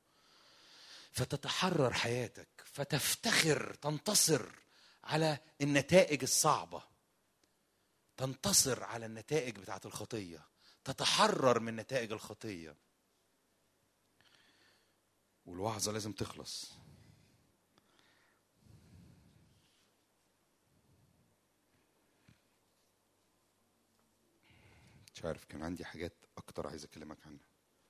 فتتحرر حياتك فتفتخر تنتصر على النتائج الصعبه تنتصر على النتائج بتاعت الخطيه تتحرر من نتائج الخطيه والوعظه لازم تخلص مش عارف كان عندي حاجات اكتر عايز اكلمك عنها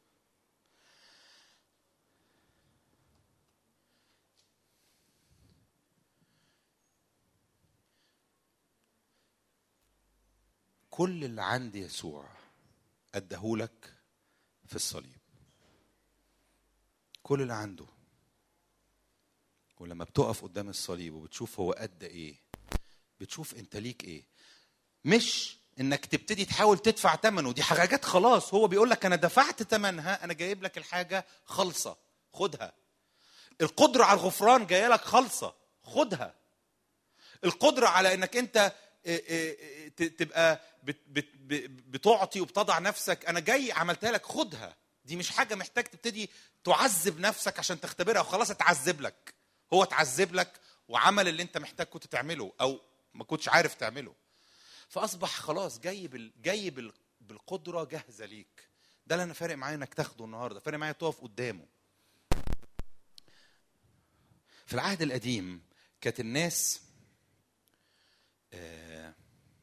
كل اللي عند يسوع اداهولك في الصليب كل اللي عنده ولما بتقف قدام الصليب وبتشوف هو قد ايه بتشوف انت ليك ايه مش انك تبتدي تحاول تدفع ثمنه دي حاجات خلاص هو بيقول لك انا دفعت ثمنها انا جايب لك الحاجه خالصه خدها القدره على الغفران جايه لك خالصه خدها القدره على انك انت تبقى بتعطي وبتضع نفسك انا جاي عملتها لك خدها دي مش حاجه محتاج تبتدي تعذب نفسك عشان تختبرها وخلاص اتعذب لك هو اتعذب لك وعمل اللي انت محتاج كنت تعمله او ما كنتش عارف تعمله فاصبح خلاص جاي بال... جاي بال... بالقدره جاهزه ليك ده اللي انا فارق معايا انك تاخده النهارده فارق معايا تقف قدامه في العهد القديم كانت الناس آه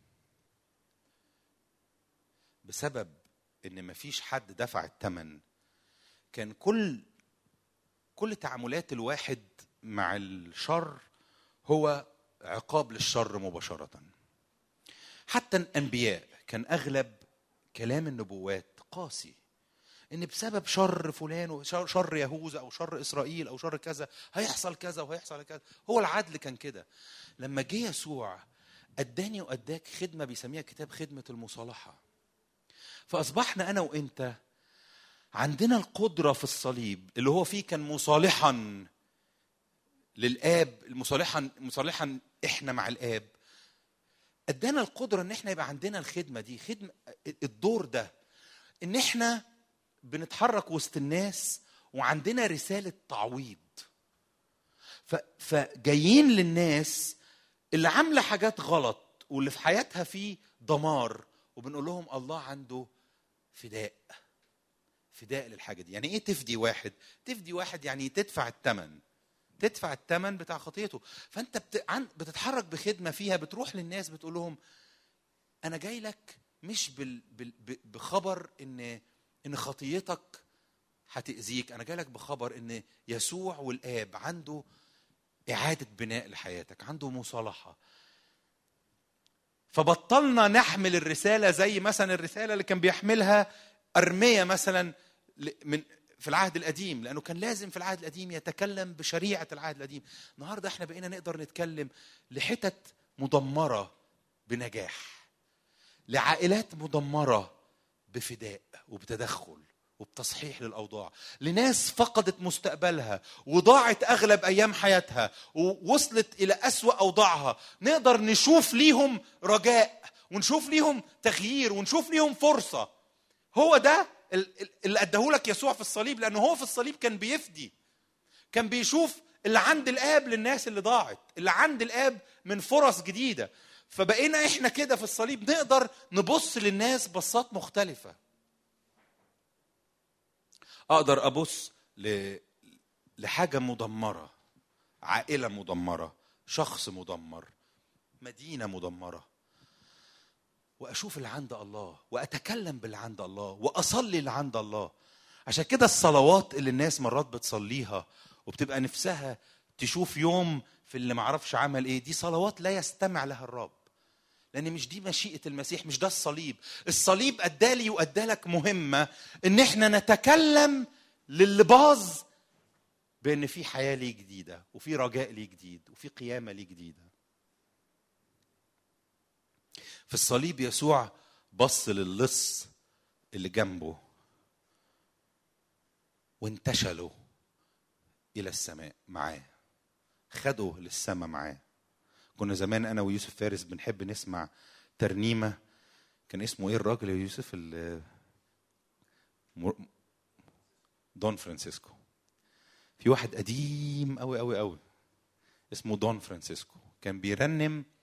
بسبب ان مفيش حد دفع الثمن كان كل كل تعاملات الواحد مع الشر هو عقاب للشر مباشره حتى الانبياء كان اغلب كلام النبوات قاسي ان بسبب شر فلان وشر شر يهوذا او شر اسرائيل او شر كذا هيحصل كذا وهيحصل كذا هو العدل كان كده لما جه يسوع اداني واداك خدمه بيسميها كتاب خدمه المصالحه فاصبحنا انا وانت عندنا القدره في الصليب اللي هو فيه كان مصالحا للاب مصالحا مصالحا احنا مع الاب ادانا القدره ان احنا يبقى عندنا الخدمه دي خدمه الدور ده ان احنا بنتحرك وسط الناس وعندنا رساله تعويض فجايين للناس اللي عامله حاجات غلط واللي في حياتها فيه دمار وبنقول لهم الله عنده فداء فداء للحاجه دي يعني ايه تفدي واحد تفدي واحد يعني تدفع الثمن تدفع الثمن بتاع خطيته فانت بت... عن... بتتحرك بخدمه فيها بتروح للناس بتقول لهم انا جاي لك مش بال... بال... بخبر ان ان خطيتك هتاذيك انا جاي لك بخبر ان يسوع والاب عنده اعاده بناء لحياتك عنده مصالحه فبطلنا نحمل الرساله زي مثلا الرساله اللي كان بيحملها ارميه مثلا من في العهد القديم لانه كان لازم في العهد القديم يتكلم بشريعه العهد القديم النهارده احنا بقينا نقدر نتكلم لحتت مدمره بنجاح لعائلات مدمره بفداء وبتدخل وبتصحيح للاوضاع لناس فقدت مستقبلها وضاعت اغلب ايام حياتها ووصلت الى اسوا اوضاعها نقدر نشوف ليهم رجاء ونشوف ليهم تغيير ونشوف ليهم فرصه هو ده اللي اداهولك يسوع في الصليب لانه هو في الصليب كان بيفدي كان بيشوف اللي عند الاب للناس اللي ضاعت اللي عند الاب من فرص جديده فبقينا احنا كده في الصليب نقدر نبص للناس بصات مختلفه اقدر ابص ل... لحاجه مدمره عائله مدمره شخص مدمر مدينه مدمره واشوف اللي عند الله واتكلم باللي عند الله واصلي اللي عند الله عشان كده الصلوات اللي الناس مرات بتصليها وبتبقى نفسها تشوف يوم في اللي معرفش عمل ايه دي صلوات لا يستمع لها الرب لان مش دي مشيئه المسيح مش ده الصليب الصليب ادالي وادالك مهمه ان احنا نتكلم للي باظ بان في حياه ليه جديده وفي رجاء ليه جديد وفي قيامه ليه جديده في الصليب يسوع بص للص اللي جنبه وانتشلوا الى السماء معاه خدوا للسماء معاه كنا زمان انا ويوسف فارس بنحب نسمع ترنيمه كان اسمه ايه الراجل يا يوسف دون فرانسيسكو في واحد قديم قوي قوي قوي اسمه دون فرانسيسكو كان بيرنم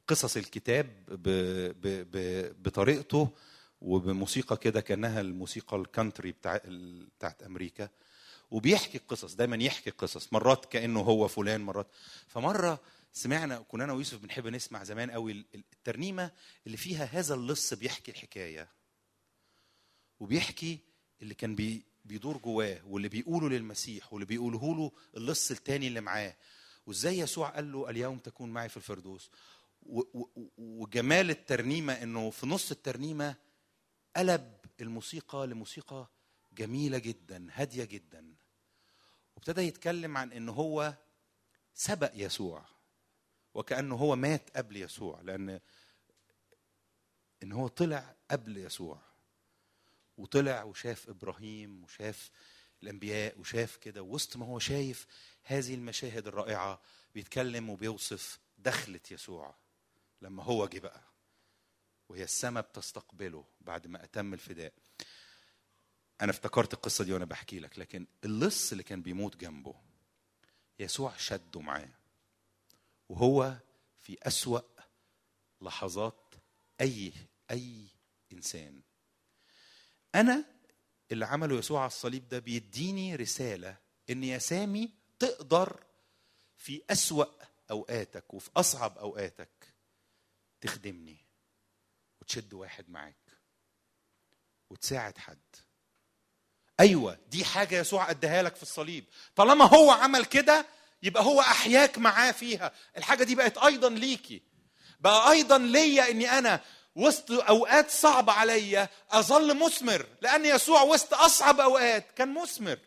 قصص الكتاب ب ب ب بطريقته وبموسيقى كده كانها الموسيقى الكانتري بتاع بتاعت امريكا وبيحكي القصص دايما يحكي القصص مرات كانه هو فلان مرات فمره سمعنا كنا انا ويوسف بنحب نسمع زمان قوي الترنيمه اللي فيها هذا اللص بيحكي الحكايه وبيحكي اللي كان بي بيدور جواه واللي بيقوله للمسيح واللي بيقوله له اللص التاني اللي معاه وازاي يسوع قال له اليوم تكون معي في الفردوس وجمال الترنيمه انه في نص الترنيمه قلب الموسيقى لموسيقى جميله جدا هاديه جدا وابتدى يتكلم عن ان هو سبق يسوع وكانه هو مات قبل يسوع لان ان هو طلع قبل يسوع وطلع وشاف ابراهيم وشاف الانبياء وشاف كده وسط ما هو شايف هذه المشاهد الرائعه بيتكلم وبيوصف دخلة يسوع لما هو جه بقى وهي السماء بتستقبله بعد ما اتم الفداء انا افتكرت القصه دي وانا بحكي لك لكن اللص اللي كان بيموت جنبه يسوع شده معاه وهو في اسوا لحظات اي اي انسان انا اللي عمله يسوع على الصليب ده بيديني رساله ان يا سامي تقدر في اسوا اوقاتك وفي اصعب اوقاتك تخدمني وتشد واحد معاك وتساعد حد ايوه دي حاجه يسوع اداها لك في الصليب طالما هو عمل كده يبقى هو احياك معاه فيها الحاجه دي بقت ايضا ليكي بقى ايضا ليا اني انا وسط اوقات صعبه عليا اظل مثمر لان يسوع وسط اصعب اوقات كان مثمر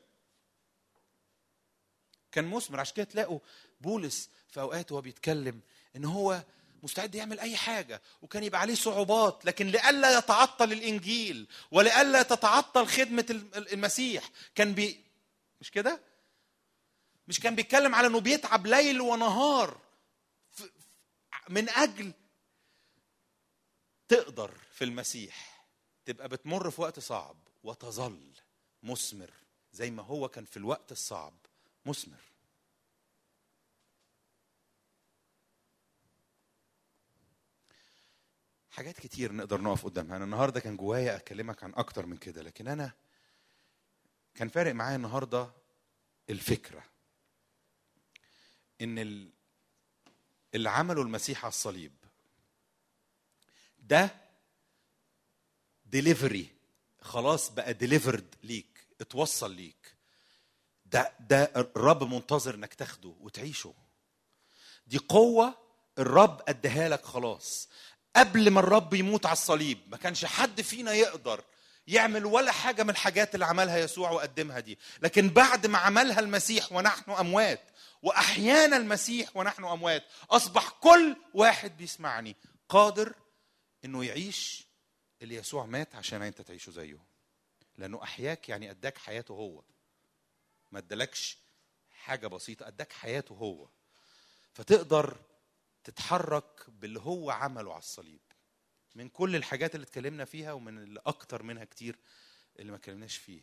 كان مثمر عشان كده تلاقوا بولس في اوقات وهو بيتكلم ان هو مستعد يعمل اي حاجه وكان يبقى عليه صعوبات لكن لئلا يتعطل الانجيل ولئلا تتعطل خدمه المسيح كان بي مش كده مش كان بيتكلم على انه بيتعب ليل ونهار من اجل تقدر في المسيح تبقى بتمر في وقت صعب وتظل مثمر زي ما هو كان في الوقت الصعب مثمر حاجات كتير نقدر نقف قدامها انا النهارده كان جوايا اكلمك عن اكتر من كده لكن انا كان فارق معايا النهارده الفكره ان اللي عمله المسيح على الصليب ده ديليفري خلاص بقى ديليفرد ليك اتوصل ليك ده ده الرب منتظر انك تاخده وتعيشه دي قوه الرب اداها لك خلاص قبل ما الرب يموت على الصليب ما كانش حد فينا يقدر يعمل ولا حاجة من الحاجات اللي عملها يسوع وقدمها دي لكن بعد ما عملها المسيح ونحن أموات وأحيانا المسيح ونحن أموات أصبح كل واحد بيسمعني قادر إنه يعيش اللي يسوع مات عشان أنت تعيشه زيه لأنه أحياك يعني أداك حياته هو ما ادالكش حاجة بسيطة أداك حياته هو فتقدر تتحرك باللي هو عمله على الصليب من كل الحاجات اللي اتكلمنا فيها ومن اللي اكتر منها كتير اللي ما اتكلمناش فيه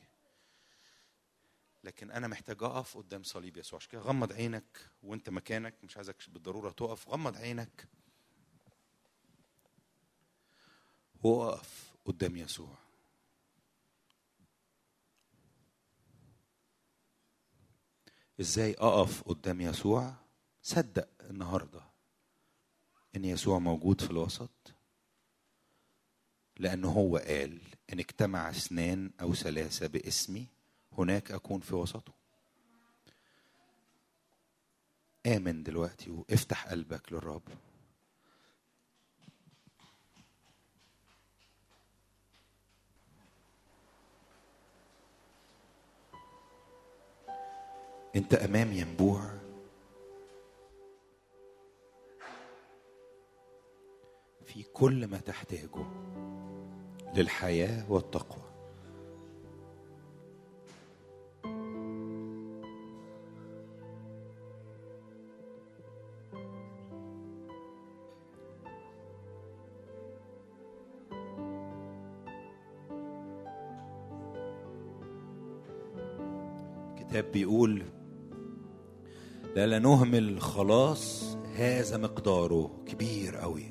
لكن انا محتاج اقف قدام صليب يسوع عشان كده غمض عينك وانت مكانك مش عايزك بالضروره تقف غمض عينك وقف قدام يسوع ازاي اقف قدام يسوع صدق النهارده ان يسوع موجود في الوسط لانه هو قال ان اجتمع اثنان او ثلاثه باسمي هناك اكون في وسطه امن دلوقتي وافتح قلبك للرب انت امام ينبوع في كل ما تحتاجه للحياه والتقوى الكتاب بيقول لا لا نهمل خلاص هذا مقداره كبير قوي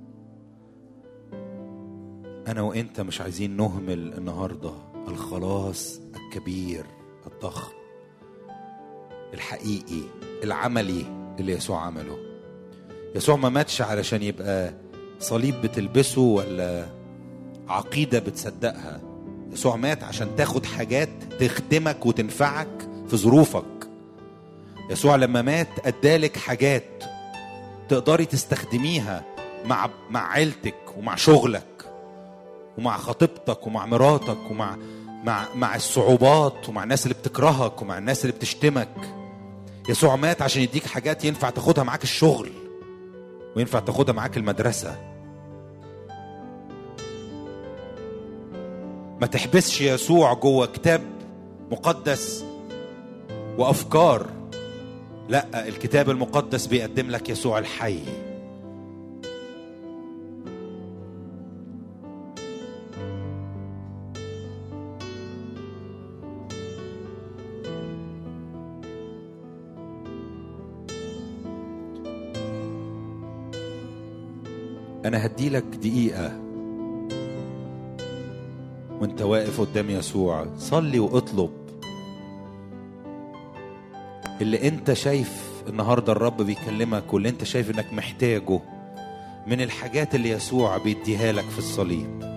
انا وانت مش عايزين نهمل النهارده الخلاص الكبير الضخم الحقيقي العملي اللي يسوع عمله يسوع ما ماتش علشان يبقى صليب بتلبسه ولا عقيدة بتصدقها يسوع مات عشان تاخد حاجات تخدمك وتنفعك في ظروفك يسوع لما مات ادالك حاجات تقدري تستخدميها مع مع عيلتك ومع شغلك ومع خطيبتك ومع مراتك ومع مع مع الصعوبات ومع الناس اللي بتكرهك ومع الناس اللي بتشتمك يسوع مات عشان يديك حاجات ينفع تاخدها معاك الشغل وينفع تاخدها معاك المدرسة ما تحبسش يسوع جوه كتاب مقدس وأفكار لا الكتاب المقدس بيقدم لك يسوع الحي أنا هديلك دقيقة وأنت واقف قدام يسوع صلي واطلب اللي أنت شايف النهاردة الرب بيكلمك واللي أنت شايف إنك محتاجه من الحاجات اللي يسوع بيديها لك في الصليب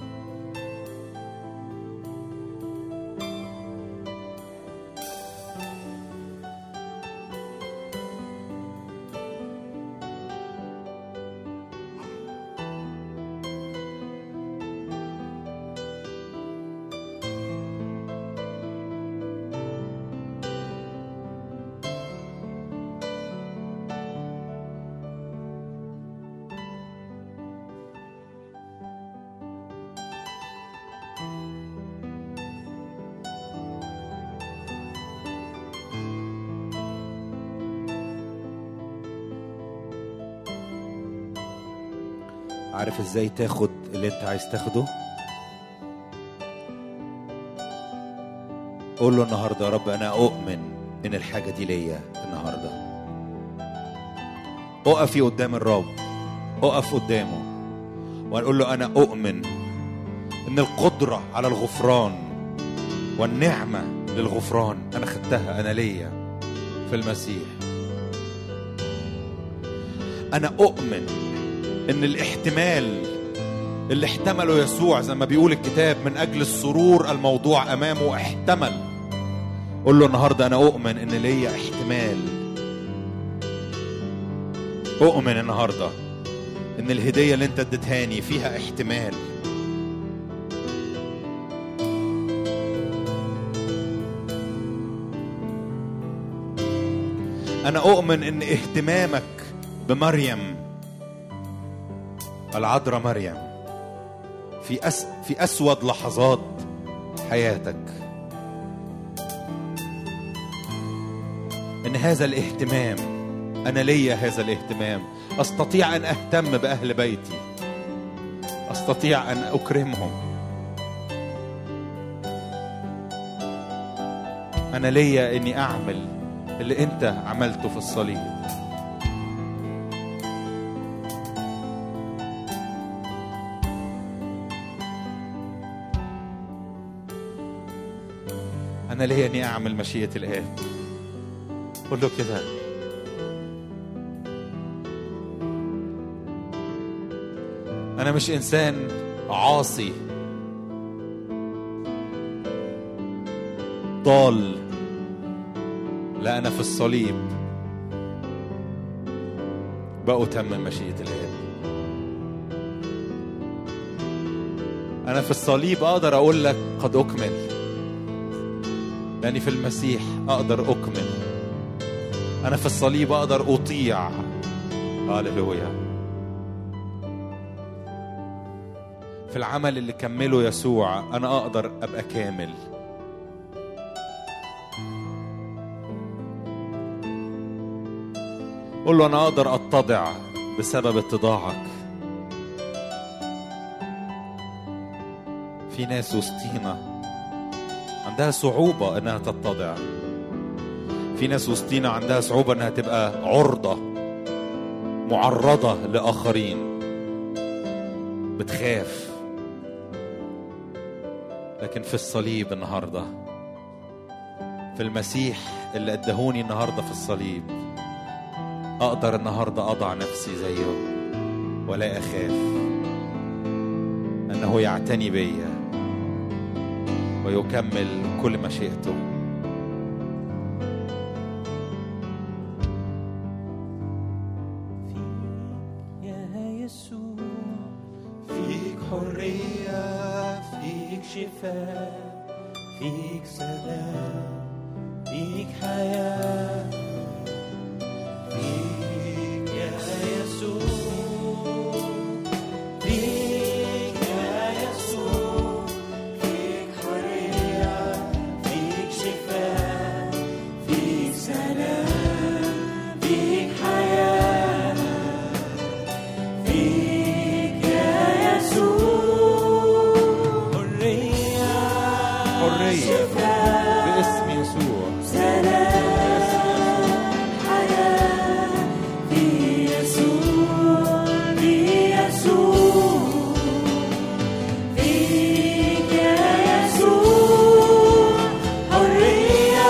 عارف ازاي تاخد اللي انت عايز تاخده قول له النهارده يا رب انا اؤمن ان الحاجه دي ليا النهارده اقفي قدام الرب اقف قدامه ونقول له انا اؤمن ان القدره على الغفران والنعمه للغفران انا خدتها انا ليا في المسيح انا اؤمن ان الاحتمال اللي احتمله يسوع زي ما بيقول الكتاب من اجل السرور الموضوع امامه احتمل قول له النهارده انا اؤمن ان ليا احتمال اؤمن النهارده ان الهديه اللي انت اديتهاني فيها احتمال انا اؤمن ان اهتمامك بمريم العذراء مريم في أس في اسود لحظات حياتك ان هذا الاهتمام انا ليا هذا الاهتمام استطيع ان اهتم باهل بيتي استطيع ان اكرمهم انا ليا اني اعمل اللي انت عملته في الصليب انا ليا اني اعمل مشيئه الاب قول له كده انا مش انسان عاصي ضال لا انا في الصليب بأتمم مشيئة الآب أنا في الصليب أقدر أقول لك قد أكمل لأني في المسيح أقدر أكمل أنا في الصليب أقدر أطيع هللويا في العمل اللي كمله يسوع أنا أقدر أبقى كامل قول له أنا أقدر أتضع بسبب اتضاعك في ناس وسطينا عندها صعوبة إنها تتضع في ناس وسطينا عندها صعوبة إنها تبقى عرضة معرضة لآخرين بتخاف لكن في الصليب النهارده في المسيح اللي ادهوني النهارده في الصليب اقدر النهارده اضع نفسي زيه ولا اخاف انه يعتني بيا ويكمل كل مشيئته يا يسوع فيك حرية فيك شفاء فيك سلام فيك حياة فيك يا يسوع فيك يا يسوع فيك حرية فيك شفاء فيك سلام فيك حياة فيك يا يسوع حرية حرية باسم يسوع سلام حياة في يسوع في يسوع فيك يا يسوع حرية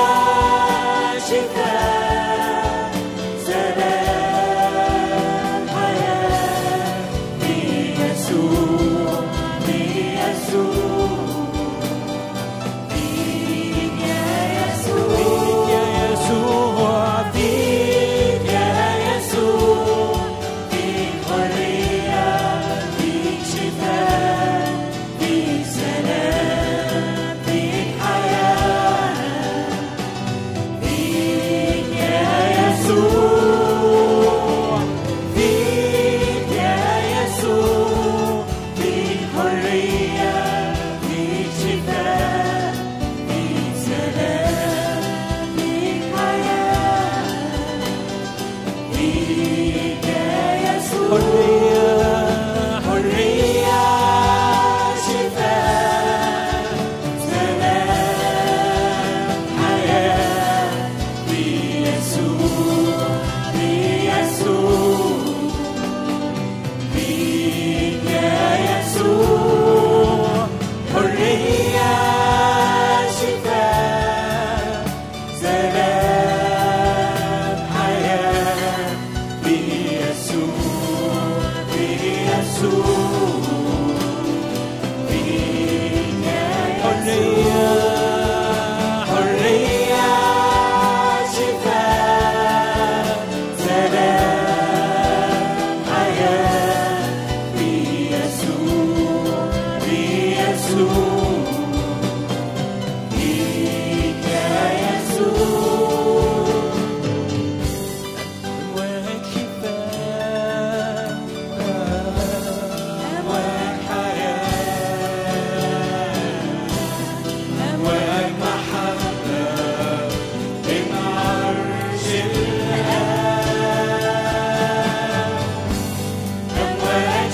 شفاء سلام حياة في يسوع في يسوع فيك يا يسوع فيك يا يسوع فيك حرية فيك شفاء فيك سلام فيك حياة فيك يا يسوع فيك يا يسوع فيك حرية فيك شفاء فيك سلام فيك حياة فيك يا يسوع حرية حرية شفاء سلام حياة في يسوع في يسوع فيك يا يسوع حرية شفاء سلام حياة في يسوع في يسوع فيك يا حرية حرية شفاء سلام حياة في يسوع في يسوع فيك يا يسوع أمواج شفاء أمواج حياة أمواج محبة من عرش الآب أمواج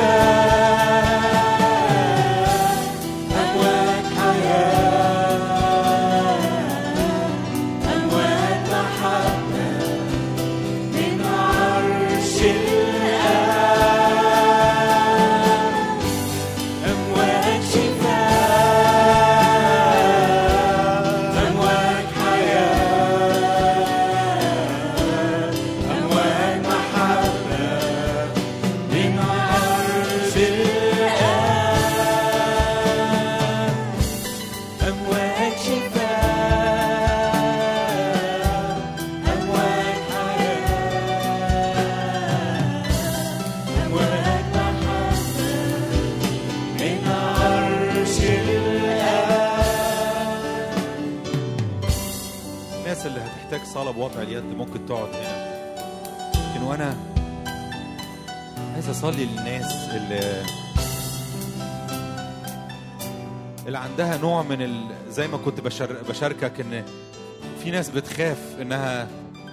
شفاء أمواج حياة أمواج محبة من عرش الآب أمواج شفاء أمواج حياة أمواج محبة من عرش الآب أمواج شفاء أمواج حياة أمواج محبة من عرش الآب الناس اللي هتحتاج صلاة بوضع اليد ممكن تقعد هنا لكن وانا عايز اصلي للناس اللي اللي عندها نوع من ال... زي ما كنت بشار... بشاركك ان في ناس بتخاف انها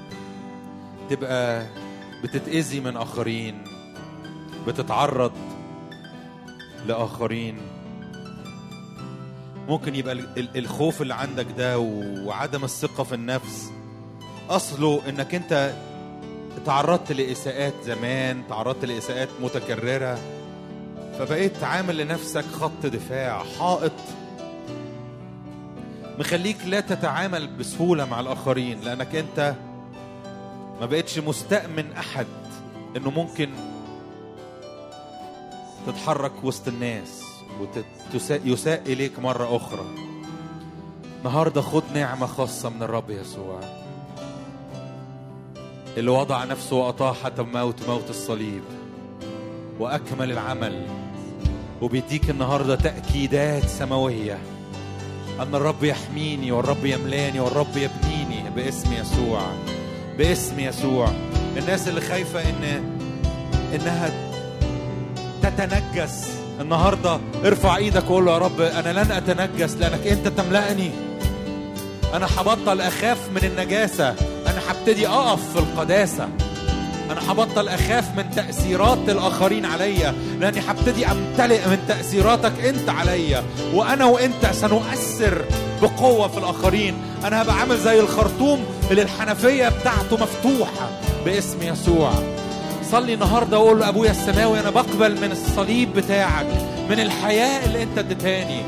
تبقى بتتأذي من اخرين بتتعرض لاخرين ممكن يبقى ال- ال- الخوف اللي عندك ده وعدم الثقة في النفس أصله إنك أنت تعرضت لإساءات زمان تعرضت لإساءات متكررة فبقيت عامل لنفسك خط دفاع حائط مخليك لا تتعامل بسهولة مع الآخرين لأنك أنت ما بقتش مستأمن أحد إنه ممكن تتحرك وسط الناس ويساء إليك مرة أخرى النهاردة خد نعمة خاصة من الرب يسوع اللي وضع نفسه وأطاع حتى موت موت الصليب وأكمل العمل وبيديك النهاردة تأكيدات سماوية أن الرب يحميني والرب يملاني والرب يبنيني باسم يسوع باسم يسوع الناس اللي خايفة إن إنها تتنجس النهاردة ارفع ايدك وقول له يا رب أنا لن أتنجس لأنك أنت تملأني أنا هبطل أخاف من النجاسة أنا هبتدي أقف في القداسة أنا هبطل أخاف من تأثيرات الآخرين عليا لأني هبتدي أمتلئ من تأثيراتك أنت عليا وأنا وأنت سنؤثر بقوة في الآخرين أنا هبقى عامل زي الخرطوم اللي الحنفية بتاعته مفتوحة باسم يسوع صلي النهاردة وقول له أبويا السماوي أنا بقبل من الصليب بتاعك من الحياة اللي أنت اديتاني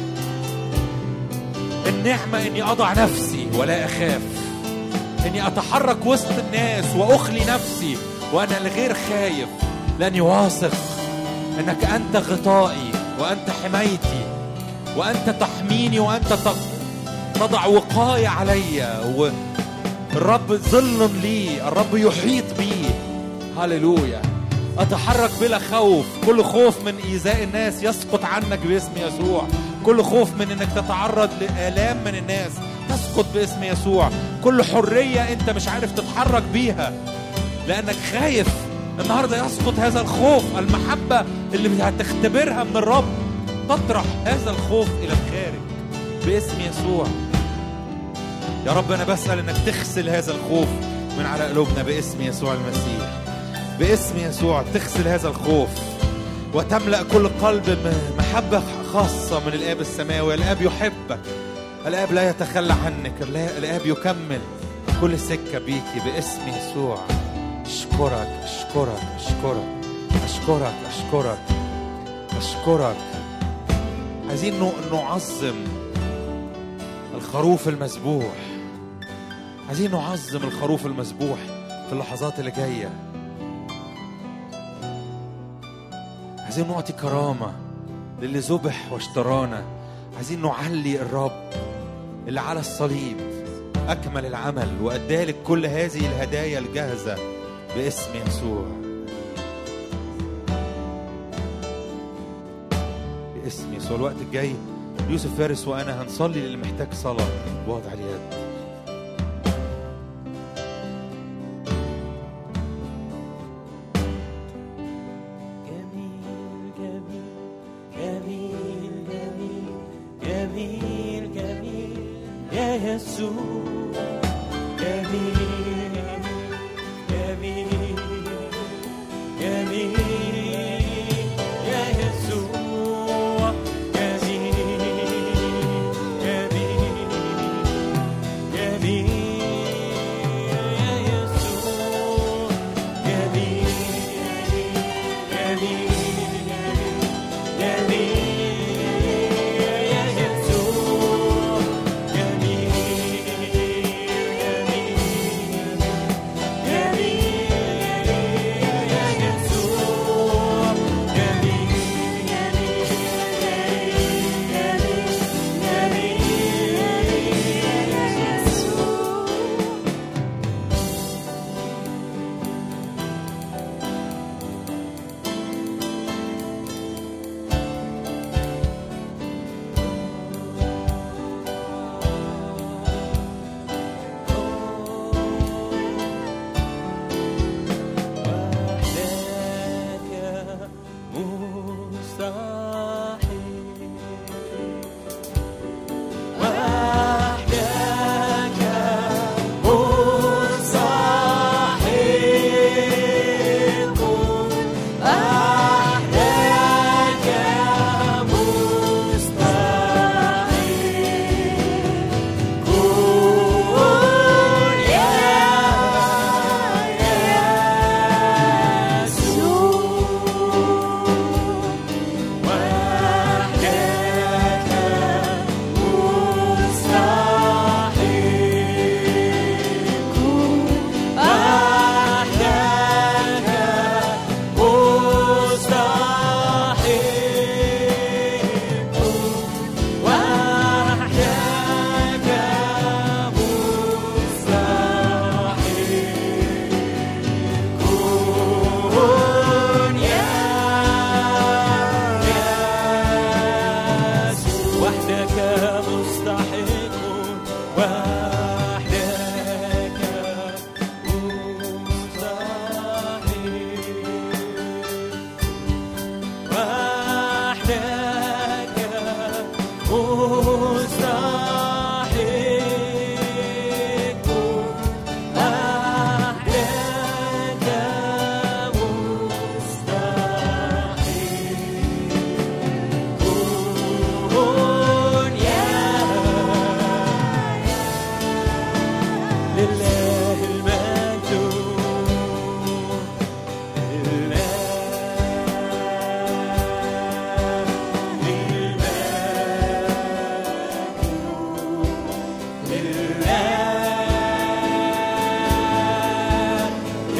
النعمة إني أضع نفسي ولا أخاف إني أتحرك وسط الناس وأخلي نفسي وأنا الغير خايف لأني واثق إنك أنت غطائي وأنت حمايتي وأنت تحميني وأنت تضع وقاية عليا والرب ظل لي الرب يحيط بي هللويا أتحرك بلا خوف كل خوف من إيذاء الناس يسقط عنك باسم يسوع كل خوف من أنك تتعرض لآلام من الناس تسقط باسم يسوع كل حرية أنت مش عارف تتحرك بيها لأنك خايف النهاردة يسقط هذا الخوف المحبة اللي هتختبرها من الرب تطرح هذا الخوف إلى الخارج باسم يسوع يا رب أنا بسأل أنك تغسل هذا الخوف من على قلوبنا باسم يسوع المسيح باسم يسوع تغسل هذا الخوف وتملأ كل قلب محبة خاصة من الآب السماوي الآب يحبك الآب لا يتخلى عنك الآب يكمل كل سكة بيكي باسم يسوع أشكرك أشكرك أشكرك أشكرك أشكرك أشكرك عايزين نعظم الخروف المذبوح عايزين نعظم الخروف المذبوح في اللحظات اللي جايه عايزين نعطي كرامة للي ذبح واشترانا عايزين نعلي الرب اللي على الصليب أكمل العمل وأدالك كل هذه الهدايا الجاهزة باسم يسوع باسم يسوع الوقت الجاي يوسف فارس وأنا هنصلي للي محتاج صلاة بوضع اليد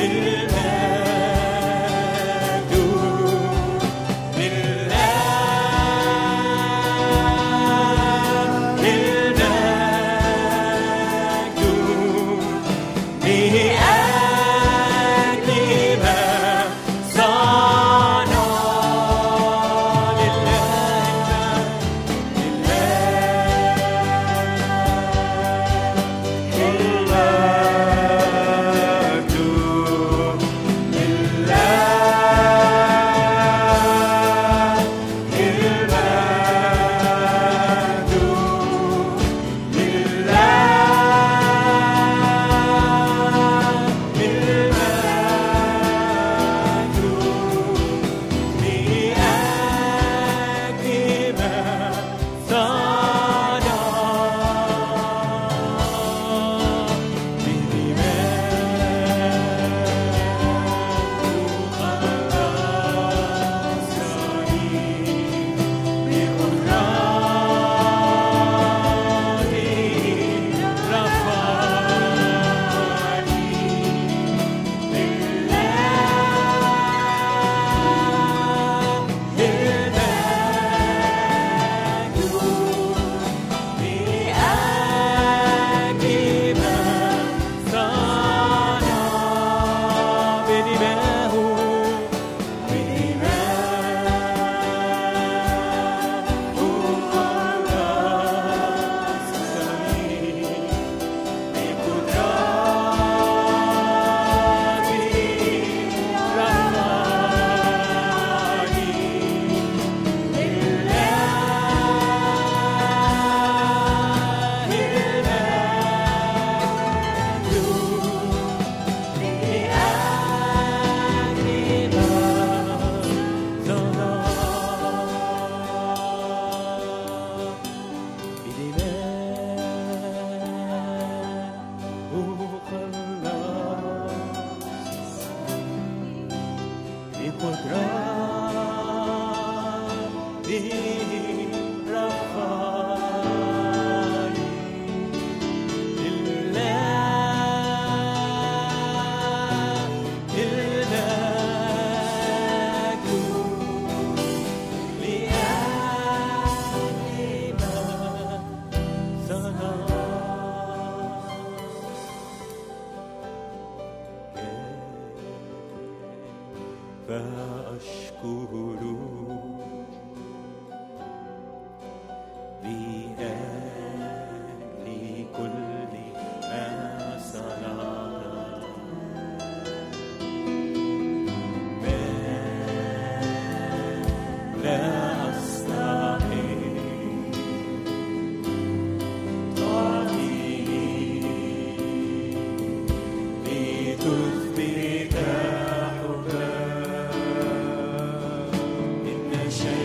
لأجل كل ما صنعت ما لا أستحق تعطيني لتثبت حبك إن شيء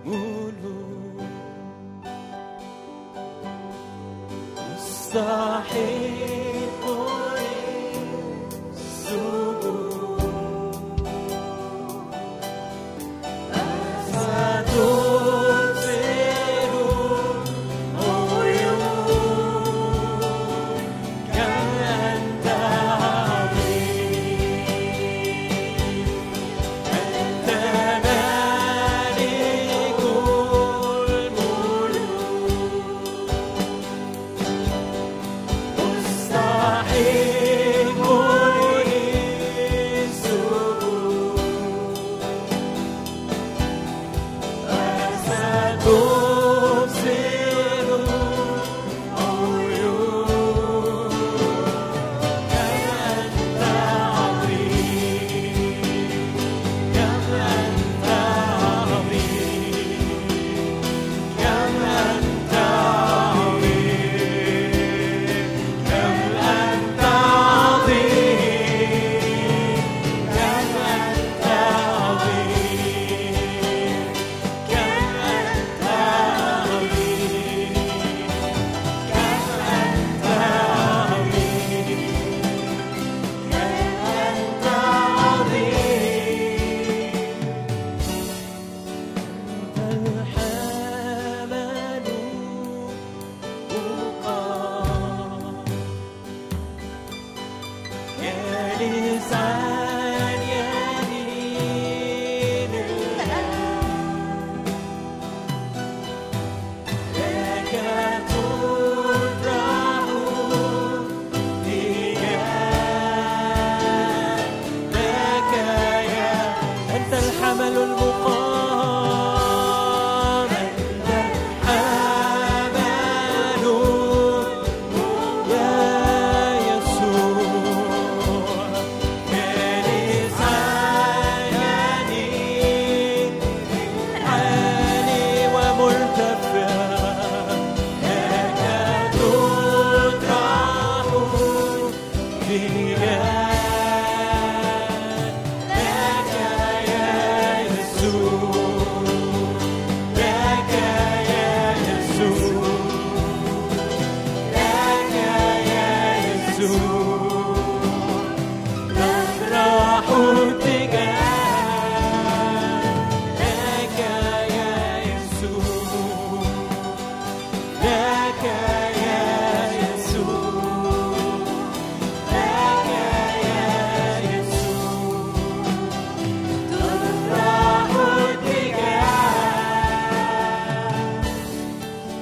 ملوك مستحق السجود ستبصر عيون كم أنت عظيم أنت مالك الملوك مستحق للسجود ستبصر عيون كم أنت عظيم كم أنت عظيم كم أنت عظيم كم أنت عظيم كم أنت عظيم كم أنت عظيم كم أنت عظيم كم أنت عظيم الحمل أوقات جالس عن يمين الآب لك تطرح ثياب لك يا أنت الحمل المقام أنت الحمل يا يسوع جالس عيني عالي ومرتفع لك تطرح ثياب لك يا يسوع لك يا يسوع لك يا يسوع نفرح اتجاه لك يا يسوع لك يا يسوع لك يا يسوع تفرح اتجاه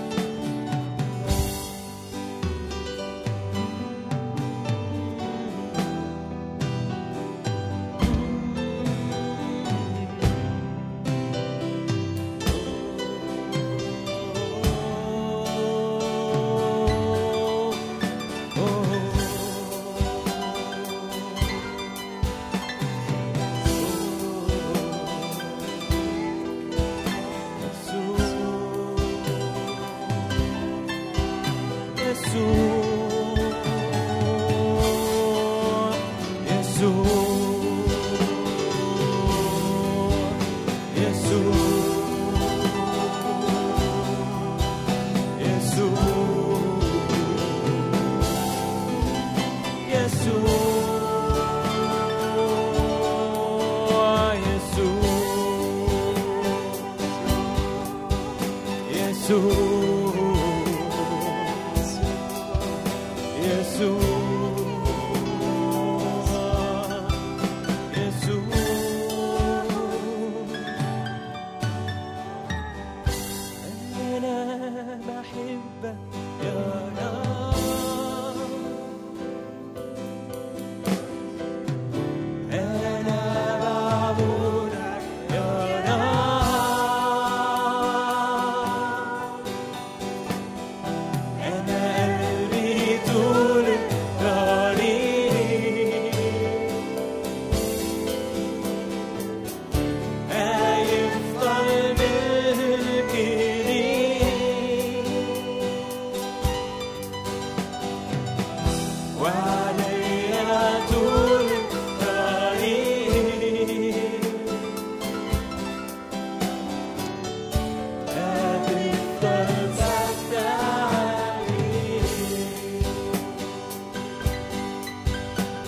Jesus,